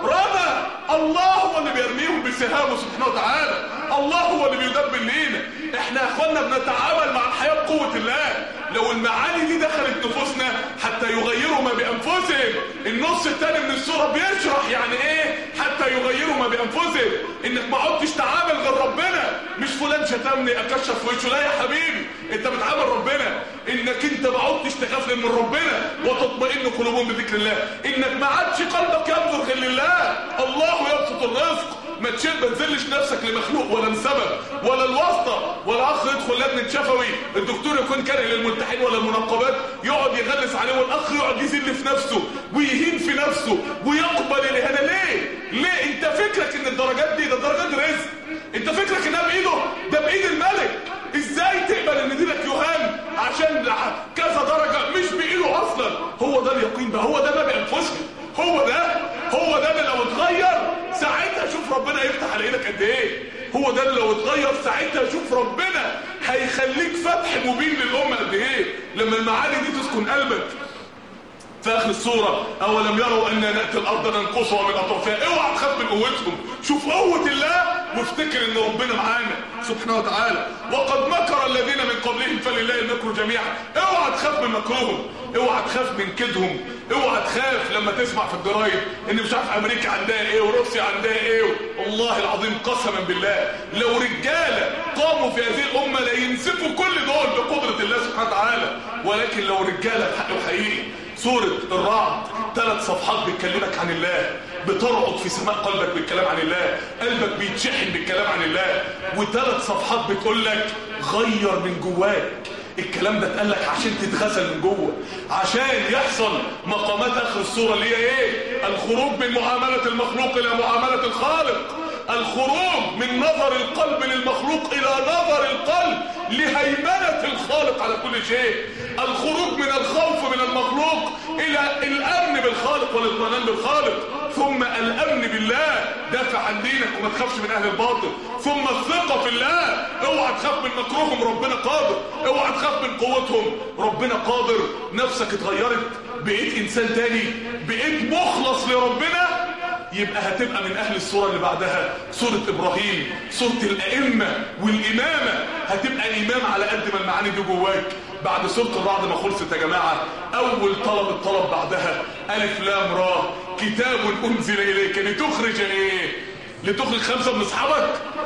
رمى الله هو اللي بيرميهم بسهامه سبحانه وتعالى الله هو اللي بيدبر لينا احنا يا اخوانا بنتعامل مع الحياه بقوه الله لو المعاني دي دخلت نفوسنا حتى يغيروا ما بانفسهم النص الثاني من السوره بيشرح يعني ايه حتى يغيروا ما بانفسهم انك ما عدتش تعامل غير ربنا مش فلان شتمني اكشف في وشه لا يا حبيبي انت بتعامل ربنا انك انت ما عدتش تخاف من ربنا وتطمئن قلوبهم بذكر الله انك ما عادش قلبك ينظر غير لله الله يبسط الرزق ما تشيل ما تذلش نفسك لمخلوق ولا لسبب ولا الواسطه ولا اخ يدخل لجنه شفوي الدكتور يكون كاره للملتحين ولا المنقبات يقعد يغلس عليه والاخ يقعد يذل في نفسه ويهين في نفسه ويقبل الاهانه ليه ليه انت فكرك ان الدرجات دي ده درجات رزق انت فكرك انها بايده ده بايد الملك ازاي تقبل ان دينك يهان عشان كذا درجه مش بايده اصلا هو ده اليقين بقى هو ده ما بانفسنا هو ده هو ده اللي لو اتغير ساعتها شوف ربنا يفتح على ايدك قد ايه هو ده اللي لو اتغير ساعتها شوف ربنا هيخليك فتح مبين للامه قد ايه لما المعاني دي تسكن قلبك في اخر السوره اولم يروا ان ناتي الارض ننقصها من اطرافها اوعى تخاف من قوتهم شوف قوه الله وافتكر ان ربنا معانا سبحانه وتعالى وقد مكر الذين من قبلهم فلله المكر جميعا اوعى تخاف من مكرهم اوعى تخاف من كيدهم اوعى تخاف لما تسمع في الجرايد ان مش عارف امريكا عندها ايه وروسيا عندها ايه والله العظيم قسما بالله لو رجاله قاموا في هذه الامه لا ينسفوا كل دول بقدره الله سبحانه وتعالى ولكن لو رجاله بحق وحقيقي سورة الرعد ثلاث صفحات بتكلمك عن الله بترعد في سماء قلبك بالكلام عن الله قلبك بيتشحن بالكلام عن الله وثلاث صفحات بتقول لك غير من جواك الكلام ده اتقال لك عشان تتغسل من جوه عشان يحصل مقامات اخر الصوره اللي هي ايه الخروج من معامله المخلوق الى معامله الخالق الخروج من نظر القلب للمخلوق الى نظر القلب لهيمنه الخالق على كل شيء الخروج من الخوف من المخلوق الى الامن بالخالق والاطمئنان بالخالق ثم الامن بالله دافع عن دينك وما تخافش من اهل الباطل ثم الثقه في الله اوعى تخاف من مكرهم ربنا قادر اوعى تخاف من قوتهم ربنا قادر نفسك اتغيرت بقيت انسان تاني بقيت مخلص لربنا يبقى هتبقى من اهل الصورة اللي بعدها سورة ابراهيم سورة الائمة والامامة هتبقى امام على قد ما المعاني دي جواك بعد سورة الرعد ما خلصت يا جماعة اول طلب الطلب بعدها الف لام را كتاب انزل اليك لتخرج ايه لتخرج خمسة من اصحابك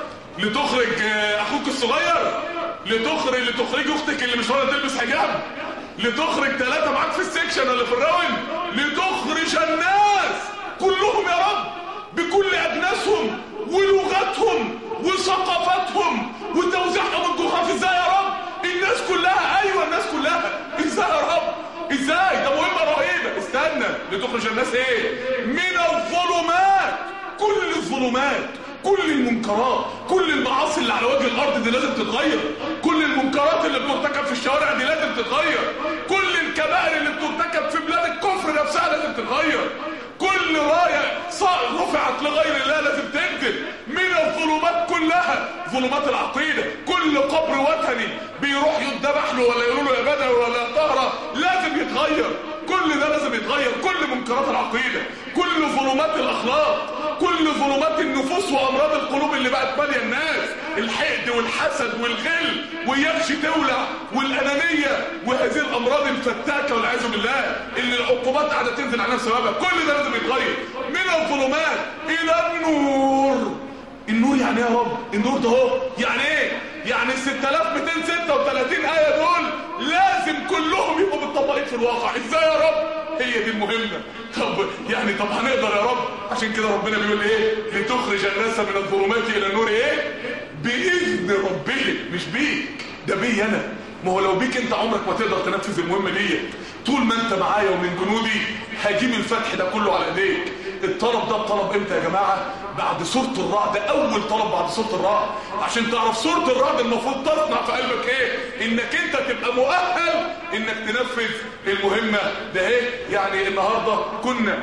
لتخرج اخوك الصغير لتخرج لتخرج اختك اللي مش راضيه تلبس حجاب لتخرج ثلاثة معاك في السكشن اللي في الراوند لتخرج الناس كلهم يا رب بكل أجناسهم ولغتهم وثقافتهم وتوزيعهم الجغرافي ازاي يا رب الناس كلها ايوه الناس كلها ازاي يا رب ازاي ده مهمه رهيبه استنى لتخرج الناس ايه من الظلمات كل الظلمات كل المنكرات كل المعاصي اللي على وجه الارض دي لازم تتغير كل المنكرات اللي بترتكب في الشوارع دي لازم تتغير كل الكبائر اللي بترتكب في بلاد الكفر نفسها لازم تتغير كل رايه رفعت لغير الله لازم تنزل من الظلمات كلها ظلمات العقيده كل قبر وثني بيروح يذبح له ولا يقولوا له يا بدوي ولا يا طهره لازم يتغير كل ده لازم يتغير كل منكرات العقيده كل ظلمات الاخلاق كل ظلمات النفوس وامراض القلوب اللي بقت ماليه الناس الحقد والحسد والغل ويكش تولع والانانيه وهذه الامراض الفتاكه والعياذ بالله اللي العقوبات قاعده تنزل على نفس سببها كل ده لازم يتغير من الظلمات الى النور النور يعني ايه يا رب النور ده اهو يعني ايه يعني ال 6236 ايه دول لازم كلهم يبقوا متطبقين في الواقع ازاي يا رب هي دي المهمة طب يعني طب هنقدر يا رب عشان كده ربنا بيقول ايه لتخرج الناس من الظلمات الى النور ايه باذن ربهم مش بيك ده بي انا ما هو لو بيك انت عمرك ما تقدر تنفذ المهمة دي طول ما انت معايا ومن جنودي هجيب الفتح ده كله على ايديك الطلب ده الطلب امتى يا جماعة بعد سورة الرعد اول طلب بعد سورة الرعد عشان تعرف سورة الرعد المفروض تصنع في قلبك ايه انك انت تبقى مؤهل انك تنفذ المهمة ده ايه يعني النهاردة كنا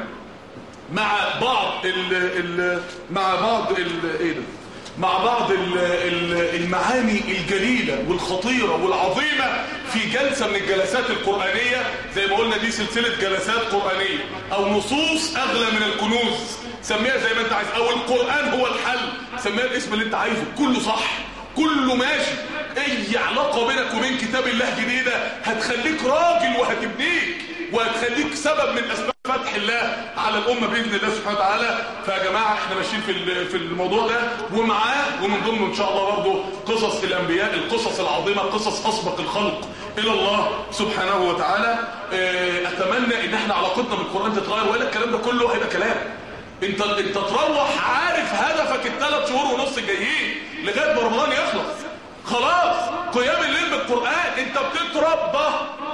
مع بعض ال ال مع بعض ال ايه ده مع بعض ال ال المعاني الجليلة والخطيرة والعظيمة في جلسة من الجلسات القرآنية زي ما قلنا دي سلسلة جلسات قرآنية او نصوص اغلى من الكنوز سميها زي ما انت عايز او القرآن هو الحل سميها الاسم اللي انت عايزه كله صح كله ماشي اي علاقة بينك وبين كتاب الله جديدة هتخليك راجل وهتبنيك وهتخليك سبب من اسباب فتح الله على الامه باذن الله سبحانه وتعالى فيا جماعه احنا ماشيين في في الموضوع ده ومعاه ومن ضمنه ان شاء الله برضه قصص الانبياء القصص العظيمه قصص اسبق الخلق الى الله سبحانه وتعالى اتمنى ان احنا علاقتنا بالقران تتغير والا الكلام ده كله هيبقى كلام انت انت تروح عارف هدفك الثلاث شهور ونص الجايين لغايه ما رمضان يخلص خلاص قيام الليل بالقران انت بتتربى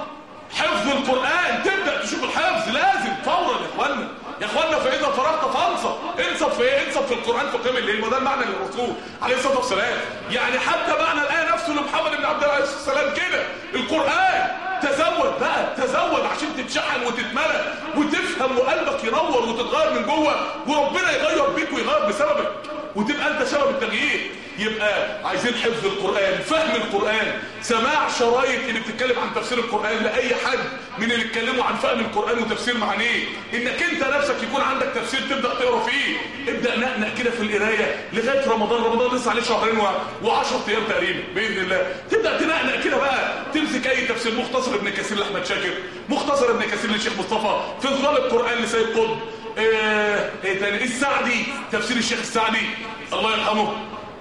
حفظ القرآن تبدأ تشوف الحفظ لازم فورا يا اخوانا يا اخوانا فإذا فرغت فانصب انصب في ايه انصب في القرآن في قيام الليل وده المعنى للرسول عليه الصلاة والسلام يعني حتى معنى الآية نفسه لمحمد بن عبد الله عليه الصلاة والسلام كده القرآن تزود بقى تزود عشان تتشحن وتتملى وتفهم وقلبك ينور وتتغير من جوه وربنا يغير بيك ويغير بسببك وتبقى انت سبب التغيير يبقى عايزين حفظ القرآن فهم القرآن سماع شرايط اللي بتتكلم عن تفسير القرآن لأي حد من اللي اتكلموا عن فهم القرآن وتفسير معانيه انك انت نفسك يكون عندك تفسير تبدأ تقرا فيه ابدأ نقنق كده في القراية لغاية رمضان رمضان لسه عليه شهرين و10 ايام تقريبا بإذن الله تبدأ تنقنق كده بقى تمسك اي تفسير مختصر ابن كثير لأحمد شاكر مختصر ابن كثير للشيخ مصطفى في ظلال القرآن لسيد قطب ايه, ايه تاني السعدي تفسير الشيخ السعدي الله يرحمه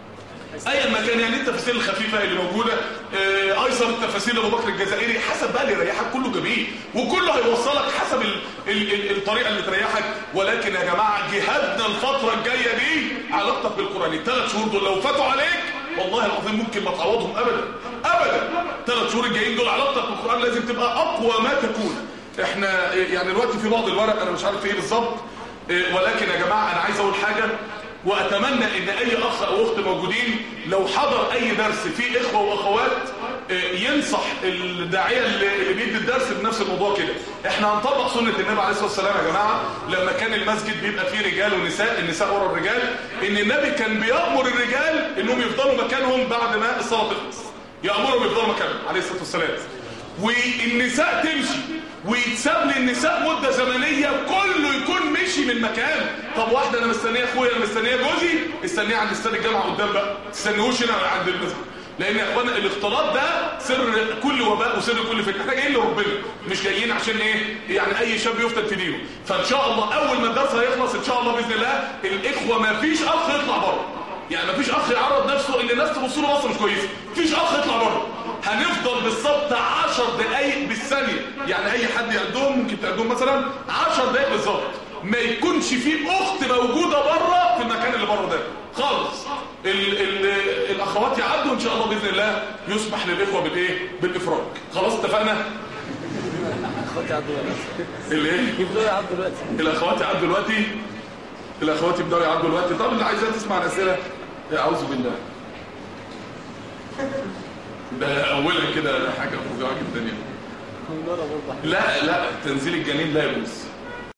ايا ما كان يعني التفاسير الخفيفه اللي موجوده آه ايسر التفاسير لابو بكر الجزائري حسب بقى اللي يريحك كله جميل وكله هيوصلك حسب ال ال ال الطريقه اللي تريحك ولكن يا جماعه جهادنا الفتره الجايه دي علاقتك بالقران الثلاث شهور دول لو فاتوا عليك والله العظيم ممكن ما تعوضهم ابدا ابدا ثلاث شهور الجايين دول علاقتك بالقران لازم تبقى اقوى ما تكون احنا يعني دلوقتي في بعض الورق انا مش عارف ايه بالظبط ولكن يا جماعه انا عايز اقول حاجه واتمنى ان اي اخ او اخت موجودين لو حضر اي درس فيه اخوه واخوات ينصح الداعيه اللي بيدي الدرس بنفس الموضوع كده احنا هنطبق سنه النبي عليه الصلاه والسلام يا جماعه لما كان المسجد بيبقى فيه رجال ونساء النساء ورا الرجال ان النبي كان بيامر الرجال انهم يفضلوا مكانهم بعد ما الصلاه تخلص يامرهم يفضلوا مكانهم عليه الصلاه والسلام والنساء تمشي ويتساب للنساء مدة زمنية كله يكون مشي من مكان طب واحدة انا مستنية اخويا انا مستنية جوزي استنيه عند استاد الجامعة قدام بقى تستنيهوش هنا عند المسجد لان يا اخوانا الاختلاط ده سر كل وباء وسر كل فتنه احنا جايين لربنا مش جايين عشان ايه يعني اي شاب يفتن في دينه فان شاء الله اول ما الدرس هيخلص ان شاء الله باذن الله الاخوه ما فيش اخ يطلع بره يعني ما فيش اخ يعرض نفسه ان الناس تبص له بصه مش كويسه مفيش اخ يطلع بره هنفضل بالظبط 10 دقايق بالثانيه يعني اي حد يعدهم ممكن تعدهم مثلا 10 دقايق بالظبط ما يكونش في اخت موجوده بره في المكان اللي بره ده خالص ال ال الاخوات يعدوا ان شاء الله باذن الله يسمح للاخوه بالايه بالافراج خلاص اتفقنا اخواتي عدوا دلوقتي الايه يبدأوا يعدوا دلوقتي الاخوات يعدوا دلوقتي الاخوات يبداوا يعدوا دلوقتي طب اللي عايزاه تسمع الاسئله اعوذ بالله ده اولا كده حاجه فظيعه جدا يعني من ورا برضه لا لا تنزيل الجنين لا يجوز